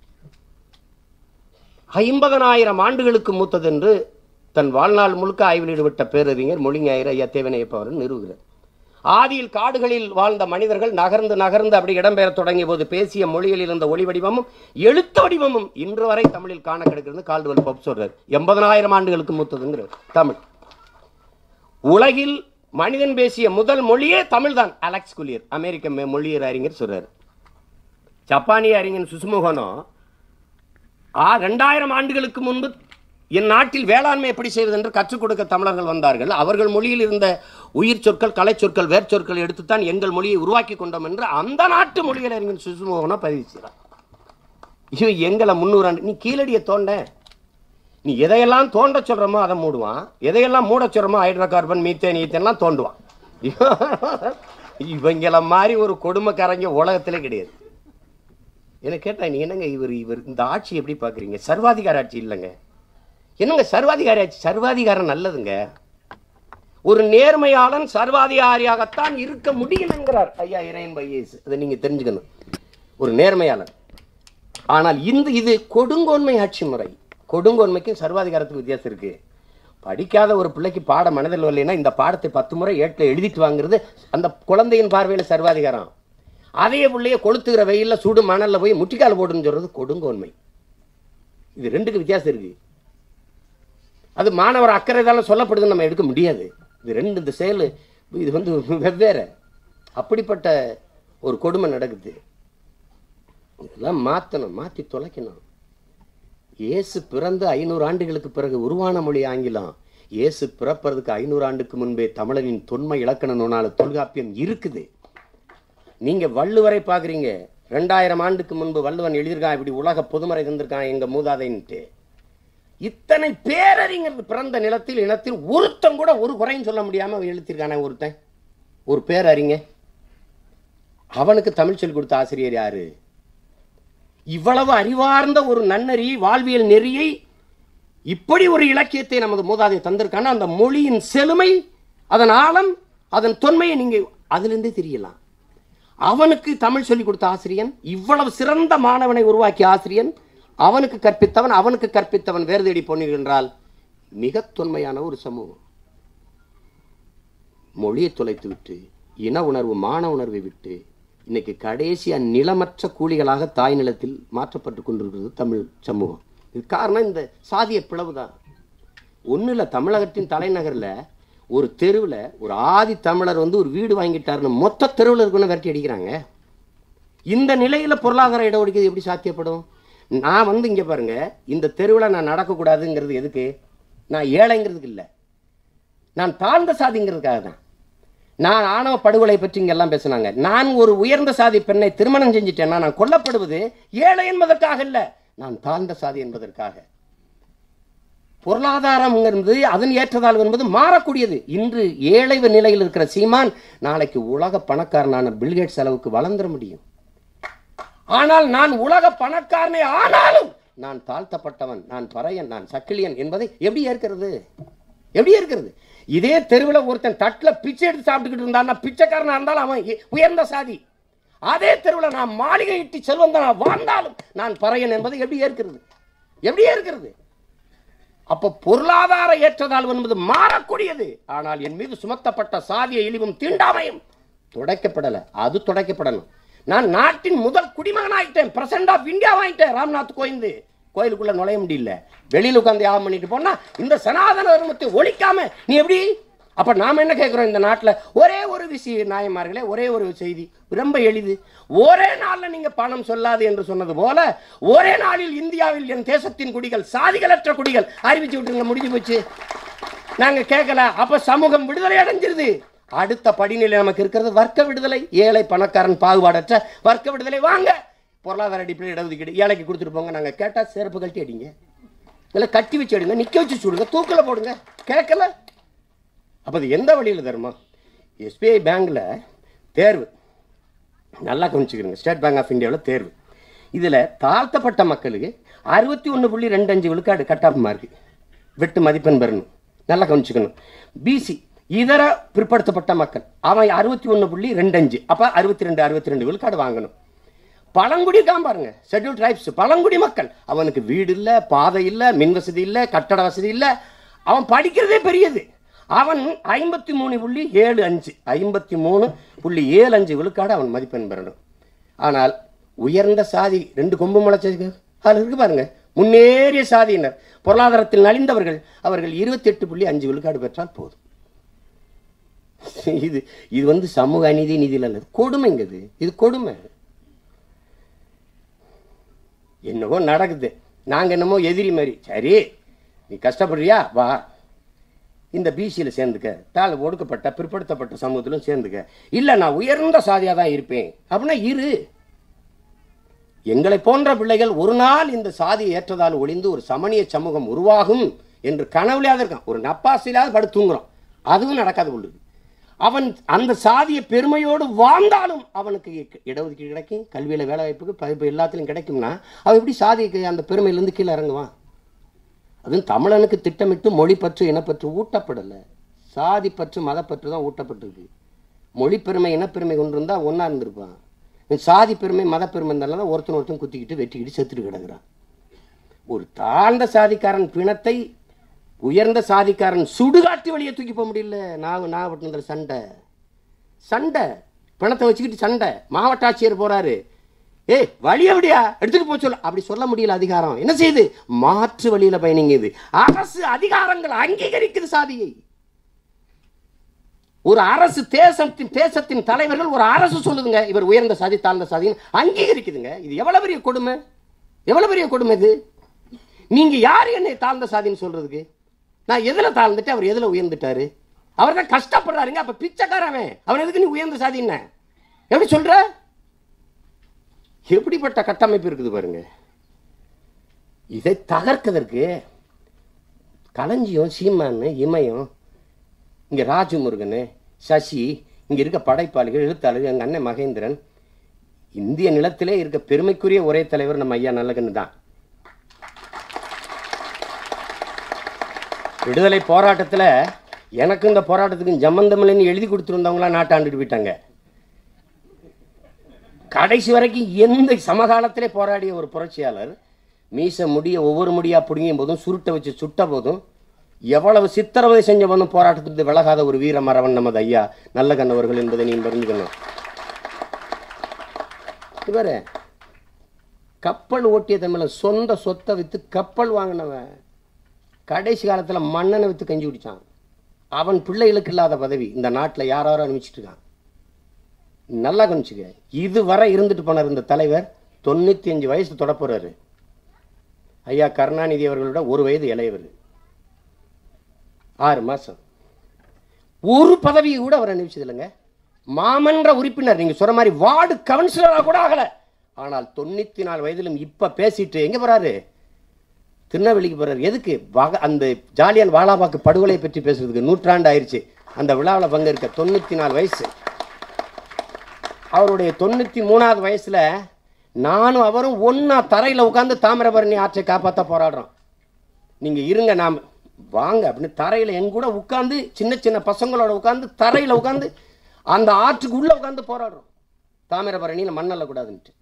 ஐம்பதனாயிரம் ஆண்டுகளுக்கு மூத்தது என்று தன் வாழ்நாள் முழுக்க ஆய்வில் ஈடுபட்ட பேரறிஞர் மொழிஞாயிறு ஐயா தேவனையப்ப அவர் நிறுவுகிறார் ஆதியில் காடுகளில் வாழ்ந்த மனிதர்கள் நகர்ந்து நகர்ந்து அப்படி இடம்பெயரத் தொடங்கிய போது பேசிய மொழியில் இருந்த ஒளி வடிவமும் எழுத்து வடிவமும் இன்று வரை தமிழில் காண கிடைக்கிறது கால்டுவல் பப் சொல்றார் எண்பதனாயிரம் ஆண்டுகளுக்கு மூத்ததுங்கிறார் தமிழ் உலகில் மனிதன் பேசிய முதல் மொழியே தமிழ்தான் அலெக்ஸ் குலியர் அமெரிக்க மெ- மொழியியல் அறிஞர் சொல்றாரு ஜப்பானிய அறிஞர் சுசுமுகனோ ஆ ரெண்டாயிரம் ஆண்டுகளுக்கு முன்பு என் நாட்டில் வேளாண்மை எப்படி செய்வது என்று கற்றுக் கொடுக்க தமிழர்கள் வந்தார்கள் அவர்கள் மொழியில் இருந்த உயிர் சொற்கள் கலை சொற்கள் வேர்ச்சொற்கள் எடுத்துத்தான் எங்கள் மொழியை உருவாக்கி கொண்டோம் என்று அந்த நாட்டு மொழியில் அறிஞர் சுசுமோகனோ பதிவு செய்கிறார் இவன் எங்களை முன்னூறு ஆண்டு நீ கீழடியை தோண்ட நீ எதையெல்லாம் தோண்ட சொல்றமோ அதை மூடுவான் எதையெல்லாம் மூட சொல்றமோ ஹைட்ரோ கார்பன் மீத்தேன் ஈத்தேன்லாம் தோண்டுவான் இவங்கள மாதிரி ஒரு கொடுமைக்காரங்க உலகத்திலே கிடையாது என்ன கேட்டா நீ என்னங்க இவர் இவர் இந்த ஆட்சி எப்படி பார்க்குறீங்க சர்வாதிகார ஆட்சி இல்லைங்க என்னங்க சர்வாதிகாரி ஆட்சி சர்வாதிகாரம் நல்லதுங்க ஒரு நேர்மையாளன் சர்வாதிகாரியாகத்தான் இருக்க முடியும் என்கிறார் ஐயா இறையன் பையேஸ் இதை நீங்க தெரிஞ்சுக்கணும் ஒரு நேர்மையாளன் ஆனால் இந்த இது கொடுங்கோன்மை ஆட்சி முறை கொடுங்கோன்மைக்கும் சர்வாதிகாரத்துக்கு வித்தியாசம் இருக்கு படிக்காத ஒரு பிள்ளைக்கு பாட மனதில் வரலைன்னா இந்த பாடத்தை பத்து முறை ஏட்டில் எழுதிட்டு வாங்குறது அந்த குழந்தையின் பார்வையில் சர்வாதிகாரம் அதே பிள்ளைய கொளுத்துகிற வெயில்ல சுடு மணல்ல போய் முட்டிக்கால் போட்டுன்னு சொல்றது கொடுங்கோன்மை இது ரெண்டுக்கு வித்தியாசம் இருக்கு அது மாணவர் அக்கறை தானே சொல்லப்படுதுன்னு நம்ம எடுக்க முடியாது இது ரெண்டு இந்த செயல் இது வந்து வெவ்வேறு அப்படிப்பட்ட ஒரு கொடுமை நடக்குது இதெல்லாம் மாற்றணும் மாற்றி தொலைக்கணும் இயேசு பிறந்த ஐநூறு ஆண்டுகளுக்கு பிறகு உருவான மொழி ஆங்கிலம் இயேசு பிறப்பதற்கு ஐநூறு ஆண்டுக்கு முன்பே தமிழனின் தொன்மை இலக்கண நூனால தொல்காப்பியம் இருக்குது நீங்க வள்ளுவரை பார்க்குறீங்க ரெண்டாயிரம் ஆண்டுக்கு முன்பு வள்ளுவன் எழுதியிருக்கான் இப்படி உலக பொதுமறை தந்திருக்கான் எங்க மூதாதைன்ட்டு இத்தனை பேரறிஞர் பிறந்த நிலத்தில் இனத்தில் ஒருத்தன் கூட ஒரு குறையும் சொல்ல முடியாம அவன் எழுத்திருக்கானே ஒருத்தன் ஒரு பேரறிஞ அவனுக்கு தமிழ் சொல்லிக் கொடுத்த ஆசிரியர் யாரு இவ்வளவு அறிவார்ந்த ஒரு நன்னறி வாழ்வியல் நெறியை இப்படி ஒரு இலக்கியத்தை நமது மூதாதை தந்திருக்கான அந்த மொழியின் செழுமை அதன் ஆழம் அதன் தொன்மையை நீங்க அதிலிருந்தே தெரியலாம் அவனுக்கு தமிழ் சொல்லிக் கொடுத்த ஆசிரியன் இவ்வளவு சிறந்த மாணவனை உருவாக்கிய ஆசிரியன் அவனுக்கு கற்பித்தவன் அவனுக்கு கற்பித்தவன் வேறு தேடி போனீர்கள் என்றால் மிக தொன்மையான ஒரு சமூகம் மொழியை தொலைத்து விட்டு இன உணர்வு மான உணர்வை விட்டு இன்னைக்கு கடைசியா நிலமற்ற கூலிகளாக தாய் நிலத்தில் மாற்றப்பட்டு கொண்டிருக்கிறது தமிழ் சமூகம் இது காரணம் இந்த சாதிய பிளவு தான் ஒன்றும் இல்லை தமிழகத்தின் தலைநகரில் ஒரு தெருவில் ஒரு ஆதி தமிழர் வந்து ஒரு வீடு வாங்கிட்டாருன்னு மொத்த தெருவில் இருக்கணும் விரட்டி அடிக்கிறாங்க இந்த நிலையில் பொருளாதார இடஒதுக்கீடு எப்படி சாத்தியப்படும் நான் வந்து இங்கே பாருங்க இந்த தெருவில் நான் நடக்கக்கூடாதுங்கிறது எதுக்கு நான் ஏழைங்கிறதுக்கு இல்லை நான் தாழ்ந்த சாதிங்கிறதுக்காக தான் நான் ஆணவ படுகொலை பற்றி இங்கெல்லாம் பேசுனாங்க நான் ஒரு உயர்ந்த சாதி பெண்ணை திருமணம் செஞ்சுட்டேன்னா நான் கொல்லப்படுவது ஏழை என்பதற்காக இல்லை நான் தாழ்ந்த சாதி என்பதற்காக பொருளாதாரம் என்பது அதன் ஏற்றதாழ்வு என்பது மாறக்கூடியது இன்று ஏழை நிலையில் இருக்கிற சீமான் நாளைக்கு உலக பணக்காரனான பில்கேட்ஸ் அளவுக்கு வளர்ந்துட முடியும் ஆனால் நான் உலக பணக்காரனே ஆனாலும் நான் தாழ்த்தப்பட்டவன் நான் பறையன் நான் சக்கிலியன் என்பதை எப்படி ஏற்கிறது எப்படி இருக்கிறது இதே தெருவில் ஒருத்தன் தட்டில் பிச்சை எடுத்து சாப்பிட்டுக்கிட்டு இருந்தான்னா பிச்சைக்காரனா இருந்தாலும் அவன் எ- உயர்ந்த சாதி அதே தெருவில் நான் மாளிகை இட்டு செல்வந்தனா வாழ்ந்தாலும் நான் பறையன் என்பதை எப்படி ஏற்கிறது எப்படி ஏற்கிறது அப்ப பொருளாதார ஏற்றதாழ்வு என்பது மாறக்கூடியது ஆனால் என் மீது சுமத்தப்பட்ட சாதிய இழிவும் தீண்டாமையும் துடைக்கப்படல அது துடைக்கப்படணும் நான் நாட்டின் முதல் குடிமகன் ஆயிட்டேன் பிரசன்ட் ஆஃப் இந்தியா ஆயிட்டேன் ராம்நாத் கோவிந்த் கோயிலுக்குள்ள நுழைய முடியல வெளியில உட்காந்து யாகம் பண்ணிட்டு போனா இந்த சனாதன தர்மத்தை ஒழிக்காம நீ எப்படி அப்ப நாம என்ன கேட்கிறோம் இந்த நாட்டுல ஒரே ஒரு விஷயம் நாயமார்களே ஒரே ஒரு செய்தி ரொம்ப எளிது ஒரே நாள்ல நீங்க பணம் சொல்லாது என்று சொன்னது போல ஒரே நாளில் இந்தியாவில் என் தேசத்தின் குடிகள் சாதிகளற்ற குடிகள் அறிவிச்சு விட்டுருங்க முடிஞ்சு போச்சு நாங்க கேட்கல அப்ப சமூகம் விடுதலை அடைஞ்சிருது அடுத்த படிநிலை நமக்கு இருக்கிறது வர்க்க விடுதலை ஏழை பணக்காரன் பாகுபாடற்ற வர்க்க விடுதலை வாங்க பொருளாதார அடிப்படையில் இடஒதுக்கீடு ஏழைக்கு கொடுத்துட்டு போங்க நாங்க கேட்டா செருப்பு கழட்டி அடிங்க இல்லை கட்டி வச்சு எடுங்க நிக்க வச்சு சுடுங்க தூக்கில போடுங்க கேட்கல அப்போ அது எந்த வழியில் தருமா எஸ்பிஐ பேங்க்ல தேர்வு நல்லா கவனிச்சுக்கிறீங்க ஸ்டேட் பேங்க் ஆஃப் இந்தியாவில் தேர்வு இதில் தாழ்த்தப்பட்ட மக்களுக்கு அறுபத்தி ஒன்று புள்ளி ரெண்டு அஞ்சு விழுக்காடு கட் ஆஃப் மார்க் வெட்டு மதிப்பெண் பெறணும் நல்லா கவனிச்சுக்கணும் பிசி இதர பிற்படுத்தப்பட்ட மக்கள் அவன் அறுபத்தி ஒன்று புள்ளி ரெண்டு அஞ்சு அப்போ அறுபத்தி ரெண்டு அறுபத்தி ரெண்டு விழுக்காடு வாங்கணும் பழங்குடி இருக்கான் பாருங்க ஷெட்யூல் ட்ரைப்ஸ் பழங்குடி மக்கள் அவனுக்கு வீடு இல்லை பாதை இல்லை மின் வசதி இல்லை கட்டட வசதி இல்லை அவன் படிக்கிறதே பெரியது அவன் ஐம்பத்தி மூணு புள்ளி ஏழு அஞ்சு ஐம்பத்தி மூணு புள்ளி ஏழு அஞ்சு விழுக்காடு அவன் மதிப்பெண் பெறணும் ஆனால் உயர்ந்த சாதி ரெண்டு கொம்பு முளைச்சதுக்கு அதில் இருக்கு பாருங்க முன்னேறிய சாதியினர் பொருளாதாரத்தில் நலிந்தவர்கள் அவர்கள் இருபத்தி எட்டு புள்ளி அஞ்சு விழுக்காடு பெற்றால் போதும் இது இது வந்து சமூக அநீதி நீதியில் அல்ல கொடுமைங்க இது இது கொடுமை என்னவோ நடக்குது நாங்கள் என்னமோ எதிரி மாதிரி சரி நீ கஷ்டப்படுறியா வா இந்த பிசியில் சேர்ந்துக்க தாழ் ஒடுக்கப்பட்ட பிற்படுத்தப்பட்ட சமூகத்திலும் சேர்ந்துக்க இல்லை நான் உயர்ந்த சாதியாக தான் இருப்பேன் அப்படின்னா இரு எங்களை போன்ற பிள்ளைகள் ஒரு நாள் இந்த சாதி ஏற்றதால் ஒளிந்து ஒரு சமணிய சமூகம் உருவாகும் என்று கனவுலையாவது இருக்கான் ஒரு நப்பாசிலாவது படுத்து தூங்குறோம் அதுவும் நடக்காது உள்ளது அவன் அந்த சாதிய பெருமையோடு வாழ்ந்தாலும் அவனுக்கு இடஒதுக்கீடு கிடைக்கும் கல்வியில் வேலை வாய்ப்புக்கு படிப்பு எல்லாத்துலையும் கிடைக்கும்னா அவன் எப்படி சாதிக்கு அந்த பெருமையிலேருந்து கீழே இறங்குவான் அதுவும் தமிழனுக்கு திட்டமிட்டு மொழி பற்று இனப்பற்று ஊட்டப்படலை சாதி பற்று மதப்பற்று தான் ஊட்டப்பட்டிருக்கு மொழி பெருமை இனப்பெருமை கொண்டு இருந்தால் ஒன்றா இருந்திருப்பான் சாதி பெருமை மதப்பெருமை இருந்தாலும் தான் ஒருத்தன் ஒருத்தன் குத்திக்கிட்டு வெட்டிக்கிட்டு செத்துட்டு கிடக்குறான் ஒரு தாழ்ந்த சாதிக்காரன் பிணத்தை உயர்ந்த சாதிக்காரன் சுடுகாட்டு வழியை தூக்கி போக முடியல நான் நாகப்பட்டினத்தில் சண்டை சண்டை பணத்தை வச்சுக்கிட்டு சண்டை மாவட்ட ஆட்சியர் போறாரு ஏய் வழி எப்படியா எடுத்துட்டு போக சொல்ல அப்படி சொல்ல முடியல அதிகாரம் என்ன செய்யுது மாற்று வழியில பயணிங்குது அரசு அதிகாரங்கள் அங்கீகரிக்குது சாதியை ஒரு அரசு தேசத்தின் தேசத்தின் தலைவர்கள் ஒரு அரசு சொல்லுதுங்க இவர் உயர்ந்த சாதி தாழ்ந்த சாதின்னு அங்கீகரிக்குதுங்க இது எவ்வளவு பெரிய கொடுமை எவ்வளவு பெரிய கொடுமை இது நீங்க யார் என்னை தாழ்ந்த சாதின்னு சொல்றதுக்கு நான் எதுல தாழ்ந்துட்டு அவர் எதுல உயர்ந்துட்டாரு அவர் தான் கஷ்டப்படுறாருங்க அப்ப பிச்சைக்காரன் அவர் எதுக்கு நீ உயர்ந்த சாதின்ன எப்படி சொல்ற எப்படிப்பட்ட கட்டமைப்பு இருக்குது பாருங்க இதை தகர்க்கதற்கு களஞ்சியம் சீமான் இமயம் இங்க ராஜமுருகன் சசி இங்க இருக்க படைப்பாளிகள் எழுத்தாளர்கள் எங்க அண்ணன் மகேந்திரன் இந்திய நிலத்திலே இருக்க பெருமைக்குரிய ஒரே தலைவர் நம்ம ஐயா நல்லகண்ணு தான் விடுதலை போராட்டத்துல எனக்கு இந்த போராட்டத்துக்கு ஜம்மந்தமில்லைன்னு எழுதி கொடுத்துருந்தவங்களா நாட்டாண்டுட்டு போயிட்டாங்க கடைசி வரைக்கும் எந்த சமகாலத்திலே போராடிய ஒரு புரட்சியாளர் மீச முடிய ஒவ்வொரு முடியா பிடுங்கியும் போதும் சுருட்டை வச்சு சுட்ட போதும் எவ்வளவு சித்திரவதை செஞ்ச போதும் போராட்டத்துக்கு விலகாத ஒரு வீர மறவன் நமது ஐயா நல்ல கண்ணவர்கள் என்பதை நீ புரிஞ்சுக்கணும் இவரு கப்பல் ஓட்டிய தமிழன் சொந்த சொத்தை வித்து கப்பல் வாங்கினவன் கடைசி காலத்துல மண்ணனை வித்து கஞ்சி குடிச்சான் அவன் பிள்ளைகளுக்கு இல்லாத பதவி இந்த நாட்டுல யார் யாரோ அனுப்பிச்சிட்டு இருக்கான் நல்லா கவனிச்சுக்க இதுவரை இருந்துட்டு போனார் இந்த தலைவர் தொண்ணூத்தி அஞ்சு வயசு தொட போறாரு ஐயா கருணாநிதி அவர்களோட ஒரு வயது இளையவர் ஆறு மாசம் ஒரு பதவியை கூட அவர் அனுப்பிச்சது இல்லைங்க மாமன்ற உறுப்பினர் நீங்க சொல்ற மாதிரி வார்டு கவுன்சிலரா கூட ஆகல ஆனால் தொண்ணூத்தி நாலு வயதிலும் இப்ப பேசிட்டு எங்க போறாரு திருநெல்வேலிக்கு போறாரு எதுக்கு வக- அந்த ஜாலியன் வாலாபாக்கு படுகொலை பற்றி பேசுறதுக்கு நூற்றாண்டு ஆயிருச்சு அந்த விழாவில் பங்கேற்க தொண்ணூத்தி நாலு வயசு அவருடைய தொண்ணூத்தி மூணாவது வயசுல நானும் அவரும் ஒண்ணா தரையில உட்கார்ந்து தாமிரபரணி ஆற்றை காப்பாத்த போராடுறோம் நீங்க இருங்க நாம் வாங்க அப்படின்னு தரையில என் கூட உட்கார்ந்து சின்ன சின்ன பசங்களோட உட்கார்ந்து தரையில உட்கார்ந்து அந்த ஆற்றுக்கு உள்ள உட்கார்ந்து போராடுறோம் தாமிரபரணியில மண்ணல்ல கூடாதுன்ட்டு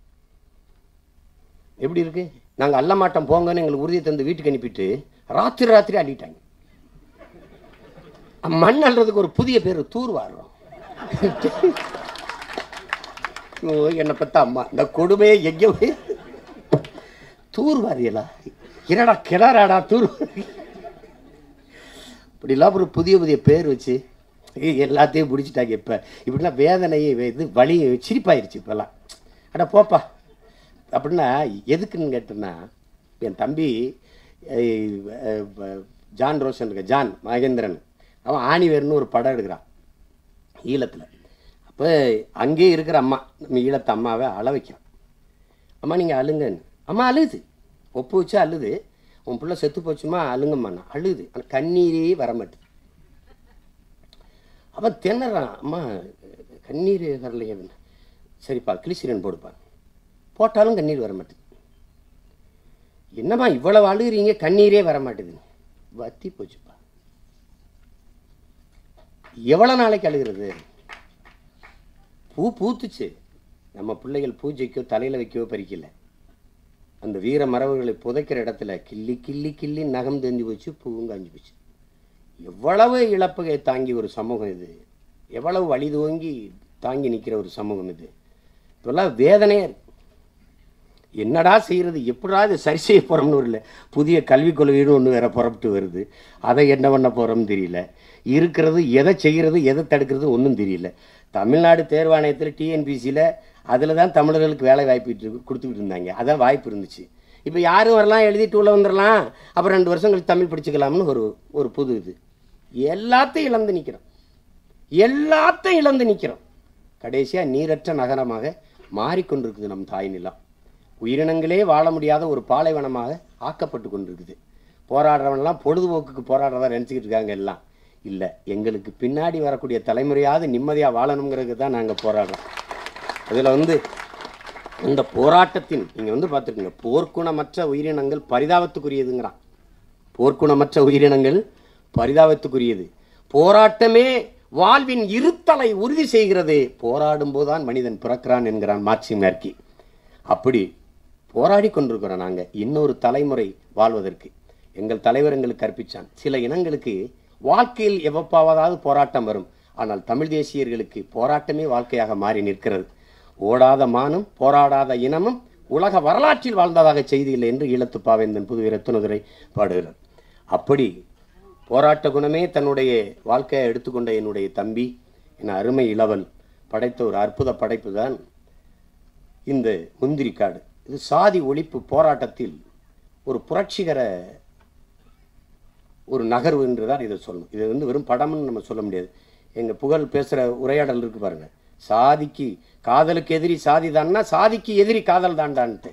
எப்படி இருக்கு நாங்க அல்ல மாட்டோம் போங்கன்னு எங்களுக்கு உறுதி தந்து வீட்டுக்கு அனுப்பிட்டு ராத்திரி ராத்திரி அள்ளிட்டாங்க மண் அள்ளுறதுக்கு ஒரு புதிய பேர் தூர் வாடுறோம் ஐயோ, என்னை பத்த அம்மா இந்த கொடுமையை எங்கே போய் தூர் வாரியலா என்னடா கிணறாடா தூர் இப்படிலாம் ஒரு புதிய புதிய பேர் வச்சு ஏய், எல்லாத்தையும் பிடிச்சிட்டாங்க இப்போ இப்படிலாம் வேதனையை இது வலி சிரிப்பாயிருச்சு இப்போல்லாம் அட போப்பா அப்படின்னா எதுக்குன்னு கேட்டேன்னா என் தம்பி ஏய், அஹ், ஜான் ரோஷன் இருக்க ஜான் மகேந்திரன் அவன் ஆணிவேர்னு ஒரு படம் எடுக்கிறான் ஈழத்தில் அப்போ அங்கேயே இருக்கிற அம்மா நம்ம ஈழத்து அம்மாவை அழ வைக்கிறான் அம்மா நீங்கள் அழுங்கன்னு அம்மா அழுது ஒப்பு வச்சு அழுது உன் பிள்ளை செத்து போச்சுமா அழுங்கம்மா நான் அழுது ஆனால் கண்ணீரே வர மாட்டுது அவன் திணறான் அம்மா கண்ணீர் வரலையே சரிப்பா கிளிசிரன் போடுப்பா போட்டாலும் கண்ணீர் வர மாட்டுது என்னம்மா இவ்வளவு அழுகுறீங்க கண்ணீரே வர மாட்டுது வத்தி போச்சுப்பா எவ்வளவு நாளைக்கு அழுகிறது பூ பூத்துச்சு நம்ம பிள்ளைகள் பூஜைக்கோ தலையில வைக்கவோ பறிக்கல அந்த வீர மரபுகளை புதைக்கிற இடத்துல கிள்ளி கிள்ளி கிள்ளி நகம் தெரிஞ்சு போச்சு பூவும் காஞ்சு போச்சு எவ்வளவு இழப்புகை தாங்கி ஒரு சமூகம் இது எவ்வளவு வழி துவங்கி தாங்கி நிற்கிற ஒரு சமூகம் இது இதெல்லாம் வேதனையா இருக்கு என்னடா செய்யறது எப்படா இது சரி செய்ய போறோம்னு இல்லை புதிய கல்விக் கொள்கைன்னு ஒன்று வேற புறப்பட்டு வருது அதை என்ன பண்ண போறோம்னு தெரியல இருக்கிறது எதை செய்கிறது எதை தடுக்கிறது ஒன்றும் தெரியல தமிழ்நாடு தேர்வாணையத்தில் டிஎன்பிசியில் அதில் தான் தமிழர்களுக்கு வேலை வாய்ப்பு இட்டு- கொடுத்துக்கிட்டு இருந்தாங்க அதான் வாய்ப்பு இருந்துச்சு இப்போ யாரும் வரலாம் எழுதிட்டு உள்ள வந்துடலாம் அப்புறம் ரெண்டு வருஷம் கழிச்சு தமிழ் படிச்சுக்கலாம்னு ஒரு ஒரு புது இது எல்லாத்தையும் இழந்து நிற்கிறோம் எல்லாத்தையும் இழந்து நிற்கிறோம் கடைசியாக நீரற்ற நகரமாக மாறிக்கொண்டிருக்குது நம் தாய் நிலம் உயிரினங்களே வாழ முடியாத ஒரு பாலைவனமாக ஆக்கப்பட்டு கொண்டிருக்குது போராடுறவன்லாம் பொழுதுபோக்குக்கு போராடுறதா நினச்சிக்கிட்டு இருக்காங்க எல்லாம் இல்லை எங்களுக்கு பின்னாடி வரக்கூடிய தலைமுறையாவது நிம்மதியாக வாழணுங்கிறதுக்கு தான் நாங்கள் போராடுறோம் அதில் வந்து இந்த போராட்டத்தின் நீங்கள் வந்து பார்த்துருக்கீங்க போர்க்குணமற்ற உயிரினங்கள் பரிதாபத்துக்குரியதுங்கிறான் போர்க்குணமற்ற உயிரினங்கள் பரிதாபத்துக்குரியது போராட்டமே வாழ்வின் இருத்தலை உறுதி செய்கிறது போராடும் போதுதான் மனிதன் பிறக்கிறான் என்கிறான் மார்க்சி மேர்க்கி அப்படி போராடி கொண்டிருக்கிறோம் நாங்க இன்னொரு தலைமுறை வாழ்வதற்கு எங்கள் தலைவர் எங்களுக்கு கற்பிச்சான் சில இனங்களுக்கு வாழ்க்கையில் எவ்வப்பாவதாவது போராட்டம் வரும் ஆனால் தமிழ் தேசியர்களுக்கு போராட்டமே வாழ்க்கையாக மாறி நிற்கிறது ஓடாத மானும் போராடாத இனமும் உலக வரலாற்றில் வாழ்ந்ததாக செய்தியில்லை என்று ஈழத்து பாவேந்தன் புதுவை ரத்னதுரை பாடுகிறார் அப்படி போராட்ட குணமே தன்னுடைய வாழ்க்கையை எடுத்துக்கொண்ட என்னுடைய தம்பி என் அருமை இளவல் படைத்த ஒரு அற்புத படைப்பு தான் இந்த முந்திரி காடு இது சாதி ஒழிப்பு போராட்டத்தில் ஒரு புரட்சிகர ஒரு நகர்வு என்று தான் இதை சொல்லணும் இது வந்து வெறும் படம்னு நம்ம சொல்ல முடியாது எங்கள் புகழ் பேசுகிற உரையாடல் இருக்கு பாருங்க சாதிக்கு காதலுக்கு எதிரி சாதி தான்னா சாதிக்கு எதிரி காதல் தான்டான்ட்டு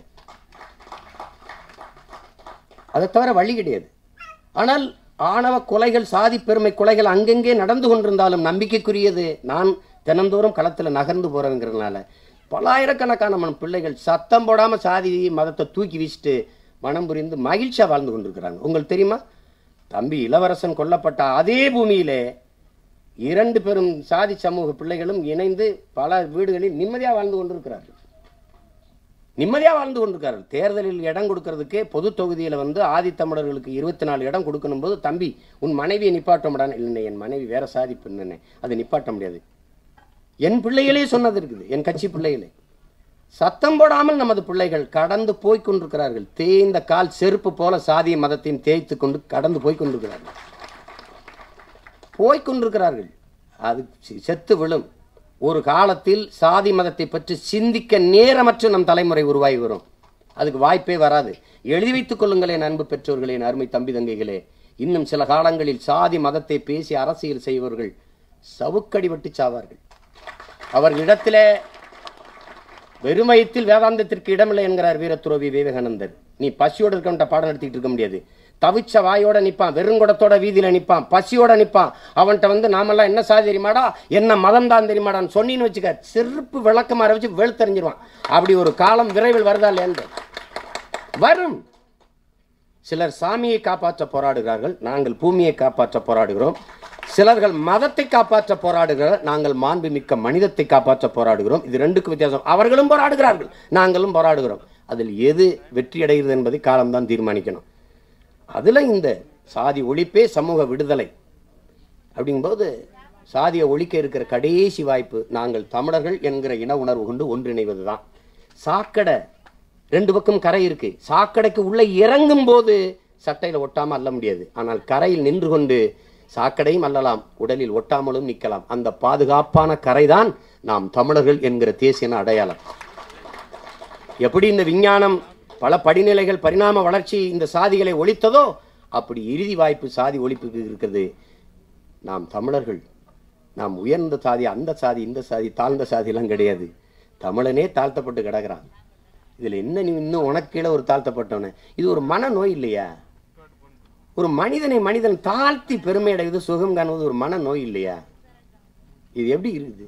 அதை தவிர வழி கிடையாது ஆனால் ஆணவ கொலைகள் சாதி பெருமை கொலைகள் அங்கங்கே நடந்து கொண்டிருந்தாலும் நம்பிக்கைக்குரியது நான் தினந்தோறும் களத்தில் நகர்ந்து போகிறேங்கிறதுனால பல்லாயிரக்கணக்கான மன பிள்ளைகள் சத்தம் போடாமல் சாதி மதத்தை தூக்கி வீசிட்டு மனம் புரிந்து மகிழ்ச்சியாக வாழ்ந்து கொண்டிருக்கிறாங்க உங்களுக்கு தெரியுமா தம்பி இளவரசன் கொல்லப்பட்ட அதே பூமியிலே இரண்டு பெரும் சாதி சமூக பிள்ளைகளும் இணைந்து பல வீடுகளில் நிம்மதியாக வாழ்ந்து கொண்டிருக்கிறார்கள் நிம்மதியாக வாழ்ந்து கொண்டிருக்கார்கள் தேர்தலில் இடம் கொடுக்கறதுக்கே பொது தொகுதியில் வந்து ஆதித்தமிழர்களுக்கு இருபத்தி நாலு இடம் கொடுக்கணும் போது தம்பி உன் மனைவியை நிப்பாட்ட முடியாது இல்லை என் மனைவி வேற சாதி பெண்ணே அதை நிப்பாட்ட முடியாது என் பிள்ளைகளே சொன்னது இருக்குது என் கட்சி பிள்ளைகளே சத்தம் போடாமல் நமது பிள்ளைகள் கடந்து போய் கொண்டிருக்கிறார்கள் தேய்ந்த கால் செருப்பு போல சாதிய மதத்தையும் தேய்த்து கொண்டு கடந்து போய் கொண்டிருக்கிறார்கள் போய் கொண்டிருக்கிறார்கள் அது செ- செத்து விழும் ஒரு காலத்தில் சாதி மதத்தை பற்றி சிந்திக்க நேரமற்ற நம் தலைமுறை உருவாகி வரும் அதுக்கு வாய்ப்பே வராது எழுதி வைத்துக் கொள்ளுங்களே அன்பு பெற்றோர்களே என் அருமை தம்பி தங்கைகளே இன்னும் சில காலங்களில் சாதி மதத்தை பேசி அரசியல் செய்பவர்கள் சவுக்கடிபட்டு சாவார்கள் அவர்களிடத்திலே வெறுமயத்தில் வேதாந்தத்திற்கு இடமில்லை என்கிறார் வீரத்துறவி விவேகானந்தர் நீ பசியோட இருக்கவன்ட்ட பாடம் நடத்திட்டு இருக்க முடியாது தவிச்ச வாயோட நிப்பான் வெறுங்குடத்தோட வீதியில நிப்பான் பசியோட நிப்பான் அவன்கிட்ட வந்து நாமெல்லாம் என்ன சாதி தெரியுமாடா என்ன மதம் தான் தெரியுமாடான்னு சொன்னின்னு வச்சுக்க செருப்பு விளக்கமாற வச்சு வெளுத்தறிஞ்சிருவான் அப்படி ஒரு காலம் விரைவில் வருதா இல்லையான்னு வரும் சிலர் சாமியை காப்பாற்ற போராடுகிறார்கள் நாங்கள் பூமியை காப்பாற்ற போராடுகிறோம் சிலர்கள் மதத்தை காப்பாற்ற போராடுகிறார்கள் நாங்கள் மாண்புமிக்க மனிதத்தை காப்பாற்ற போராடுகிறோம் இது ரெண்டுக்கு வித்தியாசம் அவர்களும் போராடுகிறார்கள் நாங்களும் போராடுகிறோம் அதில் எது வெற்றி அடைகிறது என்பதை காலம்தான் தீர்மானிக்கணும் அதில் இந்த சாதி ஒழிப்பே சமூக விடுதலை அப்படிங்கும்போது சாதியை ஒழிக்க இருக்கிற கடைசி வாய்ப்பு நாங்கள் தமிழர்கள் என்கிற இன உணர்வு கொண்டு ஒன்றிணைவது தான் சாக்கடை ரெண்டு பக்கம் கரை இருக்கு சாக்கடைக்கு உள்ள இறங்கும் போது சட்டையில் ஒட்டாம அள்ள முடியாது ஆனால் கரையில் நின்று கொண்டு சாக்கடையும் அல்லலாம் உடலில் ஒட்டாமலும் நிற்கலாம் அந்த பாதுகாப்பான கரைதான் நாம் தமிழர்கள் என்கிற தேசிய அடையாளம் எப்படி இந்த விஞ்ஞானம் பல படிநிலைகள் பரிணாம வளர்ச்சி இந்த சாதிகளை ஒழித்ததோ அப்படி இறுதி வாய்ப்பு சாதி ஒழிப்புக்கு இருக்கிறது நாம் தமிழர்கள் நாம் உயர்ந்த சாதி அந்த சாதி இந்த சாதி தாழ்ந்த சாதியெல்லாம் கிடையாது தமிழனே தாழ்த்தப்பட்டு கிடக்கிறான் இதில் என்ன நீ இன்னும் உனக்கு கீழே ஒரு தாழ்த்தப்பட்டவனே இது ஒரு மனநோய் இல்லையா ஒரு மனிதனை மனிதன் தாழ்த்தி பெருமை அடைவது சுகம் காணுவது ஒரு மனநோய் இல்லையா இது எப்படி இருக்குது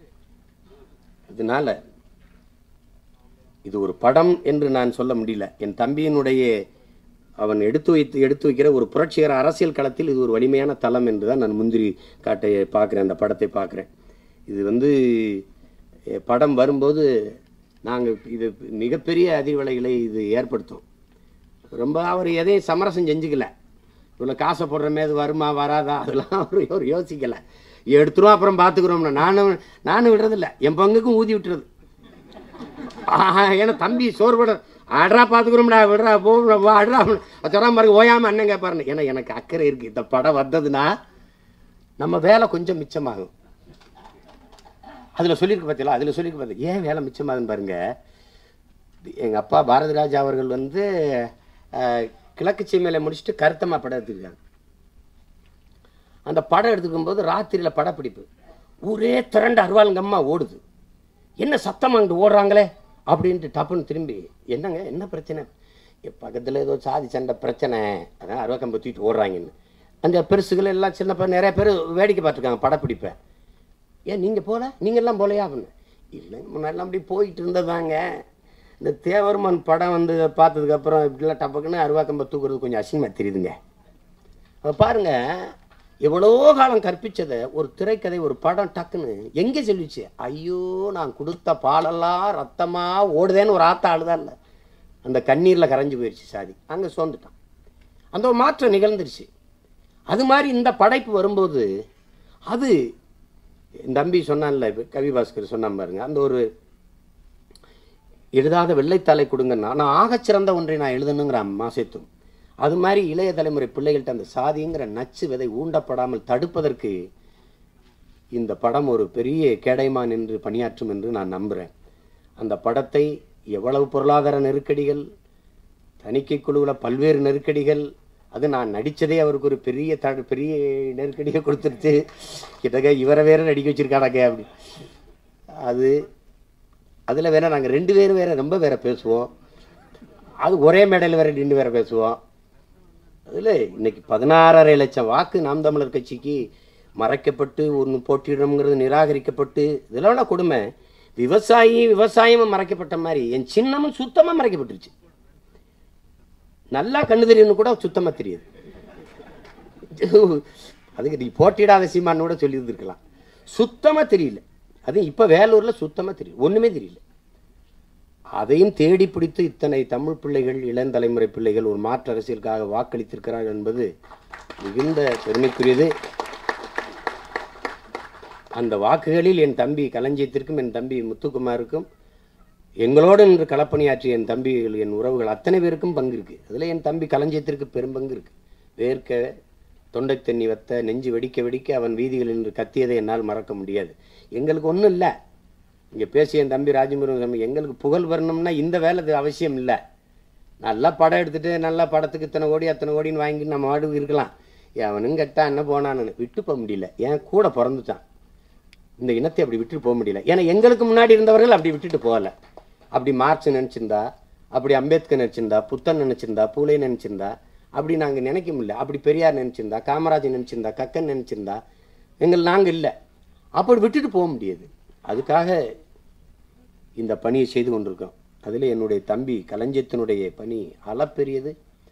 இதனால இது ஒரு படம் என்று நான் சொல்ல முடியல என் தம்பியினுடைய அவன் எடுத்து வைத்து எடுத்து வைக்கிற ஒரு புரட்சிகர அரசியல் களத்தில் இது ஒரு வலிமையான தளம் என்று தான் நான் முந்திரி காட்டை பார்க்குறேன் அந்த படத்தை பார்க்குறேன் இது வந்து எ, படம் வரும்போது நாங்கள் இது மிகப்பெரிய அதிர்வலைகளை இது ஏற்படுத்தும் ரொம்ப அவர் எதையும் சமரசம் செஞ்சுக்கல இவ்வளோ காசை போடுறமே அது வருமா வராதா அதெல்லாம் அவர் அவர் யோசிக்கலை எடுத்துரும் அப்புறம் பார்த்துக்குறோம்னா நானும் நானும் விடுறதில்ல என் பங்குக்கும் ஊதி விட்டுறது ஆஹா, ஏன்னா தம்பி சோறு போட அட்ரா பார்த்துக்கிறோம்டா விடுறா போ வா, அட்ரா சொல்ல மாதிரி ஓயாம அண்ணன் கேட்பாருன்னு ஏன்னா எனக்கு அக்கறை இருக்கு இந்த படம் வந்ததுன்னா நம்ம வேலை கொஞ்சம் மிச்சமாகும் அதில் சொல்லியிருக்கு பார்த்தீங்களா அதில் சொல்லியிருக்கு பார்த்தீங்க ஏன் வேலை மிச்சமாகுதுன்னு பாருங்க எங்கள் அப்பா பாரதி ராஜா அவர்கள் வந்து அஹ், கிழக்கு சீமையில முடிச்சுட்டு கருத்தம்மா படம் எடுத்துருக்காங்க அந்த படம் எடுத்துக்கும் போது ராத்திரியில் படப்பிடிப்பு ஊரே திரண்டு அருவாளுங்கம்மா ஓடுது என்ன சத்தம் அங்கிட்டு ஓடுறாங்களே அப்படின்ட்டு டப்புன்னு திரும்பி என்னங்க என்ன பிரச்சனை பக்கத்தில் ஏதோ சாதி சண்டை பிரச்சனை அதான் அருவாக்கம்பை தூக்கிட்டு ஓடுறாங்கன்னு அந்த பெருசுகள் எல்லாம் சின்ன பேர் நிறைய பேர் வேடிக்கை பார்த்துருக்காங்க படப்பிடிப்பை ஏன் நீங்கள் போகல நீங்கள் எல்லாம் போகலையா அப்படின்னு இல்லை முன்னாடிலாம் அப்படி போயிட்டு இருந்ததாங்க இந்த தேவர்மன் படம் வந்து பார்த்ததுக்கப்புறம் இப்படிலாம் டப்பக்குன்னு அருவாக்கம்பை தூக்குறது கொஞ்சம் அசிங்கமாக தெரியுதுங்க அப்ப பாருங்க எவ்வளோ காலம் கற்பிச்சதை ஒரு திரைக்கதை ஒரு படம் டக்குன்னு எங்கே சொல்லிச்சு ஐயோ நான் கொடுத்த பாலெல்லாம் ரத்தமா ஓடுதேன்னு ஒரு ஆத்தா அழுதா இல்லை அந்த கண்ணீரில் கரைஞ்சு போயிடுச்சு சாதி அங்கே சோர்ந்துட்டான் அந்த ஒரு மாற்றம் நிகழ்ந்துருச்சு அது மாதிரி இந்த படைப்பு வரும்போது அது என் தம்பி சொன்னான்ல இப்போ கவி பாஸ்கர் சொன்னான் பாருங்க அந்த ஒரு எழுதாத வெள்ளைத்தாளை கொடுங்கன்னா நான் ஆகச்சிறந்த ஒன்றை நான் எழுதணுங்கிற மாசேத்தும் அது மாதிரி இளைய தலைமுறை பிள்ளைகள்கிட்ட அந்த சாதிங்கிற நச்சு விதை ஊண்டப்படாமல் தடுப்பதற்கு இந்த படம் ஒரு பெரிய கேடயமான் என்று பணியாற்றும் என்று நான் நம்புகிறேன் அந்த படத்தை எவ்வளவு பொருளாதார நெருக்கடிகள் தணிக்கை குழுவில் பல்வேறு நெருக்கடிகள் அது நான் நடித்ததே அவருக்கு ஒரு பெரிய த பெரிய நெருக்கடியை கொடுத்துருச்சு கிட்டக்க இவரை வேற நடிக்க வச்சிருக்காடாக்கே அப்படி அது அதில் வேற நாங்கள் ரெண்டு பேரும் வேற ரொம்ப வேற பேசுவோம் அது ஒரே மேடையில் வேற நின்று வேற பேசுவோம் அதில் இன்னைக்கு பதினாறரை லட்சம் வாக்கு நாம் தமிழர் கட்சிக்கு மறைக்கப்பட்டு ஒன்று போட்டியிடணுங்கிறது நிராகரிக்கப்பட்டு இதெல்லாம் வேணா கொடுமை விவசாயி விவசாயமும் மறைக்கப்பட்ட மாதிரி என் சின்னமும் சுத்தமாக மறைக்கப்பட்டுருச்சு நல்லா கண்ணு தெரியும்னு கூட சுத்தமாக தெரியுது அதுக்கு நீ போட்டியிடாத சீமான்னு கூட சொல்லி இருந்திருக்கலாம் சுத்தமாக தெரியல அது இப்போ வேலூரில் சுத்தமாக தெரியல ஒன்றுமே தெரியல அதையும் தேடி பிடித்து இத்தனை தமிழ் பிள்ளைகள் இளந்தலைமுறை பிள்ளைகள் ஒரு மாற்று அரசியலுக்காக வாக்களித்திருக்கிறார்கள் என்பது மிகுந்த பெருமைக்குரியது அந்த வாக்குகளில் என் தம்பி களஞ்சியத்திற்கும் என் தம்பி முத்துக்குமாருக்கும் எங்களோடு நின்று களப்பணியாற்றிய என் தம்பிகள் என் உறவுகள் அத்தனை பேருக்கும் பங்கு இருக்கு அதில் என் தம்பி களஞ்சியத்திற்கு பெரும்பங்கு இருக்கு வேர்க்க தொண்டை தண்ணி வத்த நெஞ்சு வெடிக்க வெடிக்க அவன் வீதிகளில் நின்று கத்தியதை என்னால் மறக்க முடியாது எங்களுக்கு ஒன்றும் இல்லை இங்கே பேசிய என் தம்பி ராஜமுருகன் தம்பி எங்களுக்கு புகழ் வரணும்னா இந்த வேலை இது அவசியம் இல்லை நல்லா படம் எடுத்துட்டு நல்லா படத்துக்கு இத்தனை கோடி அத்தனை கோடின்னு வாங்கி நம்ம மாடு இருக்கலாம் அவனும் கெட்டா என்ன போனான்னு விட்டு போக முடியல ஏன் கூட பிறந்துட்டான் இந்த இனத்தை அப்படி விட்டுட்டு போக முடியல ஏன்னா எங்களுக்கு முன்னாடி இருந்தவர்கள் அப்படி விட்டுட்டு போகல அப்படி மார்க்ஸ் நினச்சிருந்தா அப்படி அம்பேத்கர் நினச்சிருந்தா புத்தன் நினச்சிருந்தா பூலே நினச்சிருந்தா அப்படி நாங்கள் நினைக்க முடியல அப்படி பெரியார் நினச்சிருந்தா காமராஜ் நினச்சிருந்தா கக்கன் நினச்சிருந்தா எங்கள் நாங்கள் இல்லை அப்படி விட்டுட்டு போக முடியாது அதுக்காக இந்த பணியை செய்து கொண்டிருக்கோம் அதில் என்னுடைய தம்பி களஞ்சியத்தினுடைய பணி அளப்பெரியது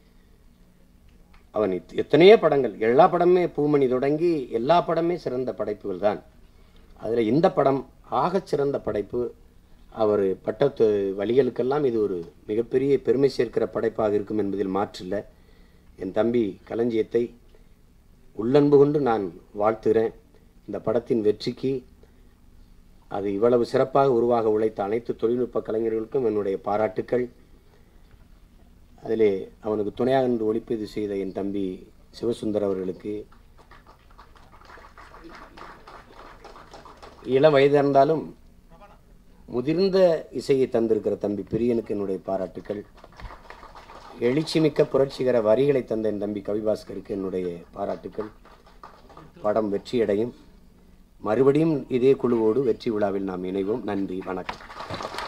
அவன் எத்- எத்தனையோ படங்கள் எல்லா படமே பூமணி தொடங்கி எல்லா படமே சிறந்த படைப்புகள் தான் அதில் இந்த படம் ஆகச் சிறந்த படைப்பு அவர் பட்ட தொ- வழிகளுக்கெல்லாம் இது ஒரு மிகப்பெரிய பெருமை சேர்க்கிற படைப்பாக இருக்கும் என்பதில் மாற்றில்லை என் தம்பி களஞ்சியத்தை உள்ளன்பு கொண்டு நான் வாழ்த்துகிறேன் இந்த படத்தின் வெற்றிக்கு அது இவ்வளவு சிறப்பாக உருவாக உழைத்த அனைத்து தொழில்நுட்ப கலைஞர்களுக்கும் என்னுடைய பாராட்டுக்கள் அதிலே அவனுக்கு துணையாக நின்று ஒளிப்பதிவு செய்த என் தம்பி சிவசுந்தர் அவர்களுக்கு இளம் வயதாக இருந்தாலும் முதிர்ந்த இசையை தந்திருக்கிற தம்பி பிரியனுக்கு என்னுடைய பாராட்டுக்கள் எழுச்சிமிக்க புரட்சிகர வரிகளை தந்த என் தம்பி கவிபாஸ்கருக்கு என்னுடைய பாராட்டுக்கள் படம் வெற்றியடையும் மறுபடியும் இதே குழுவோடு வெற்றி விழாவில் நாம் இணைவோம் நன்றி வணக்கம்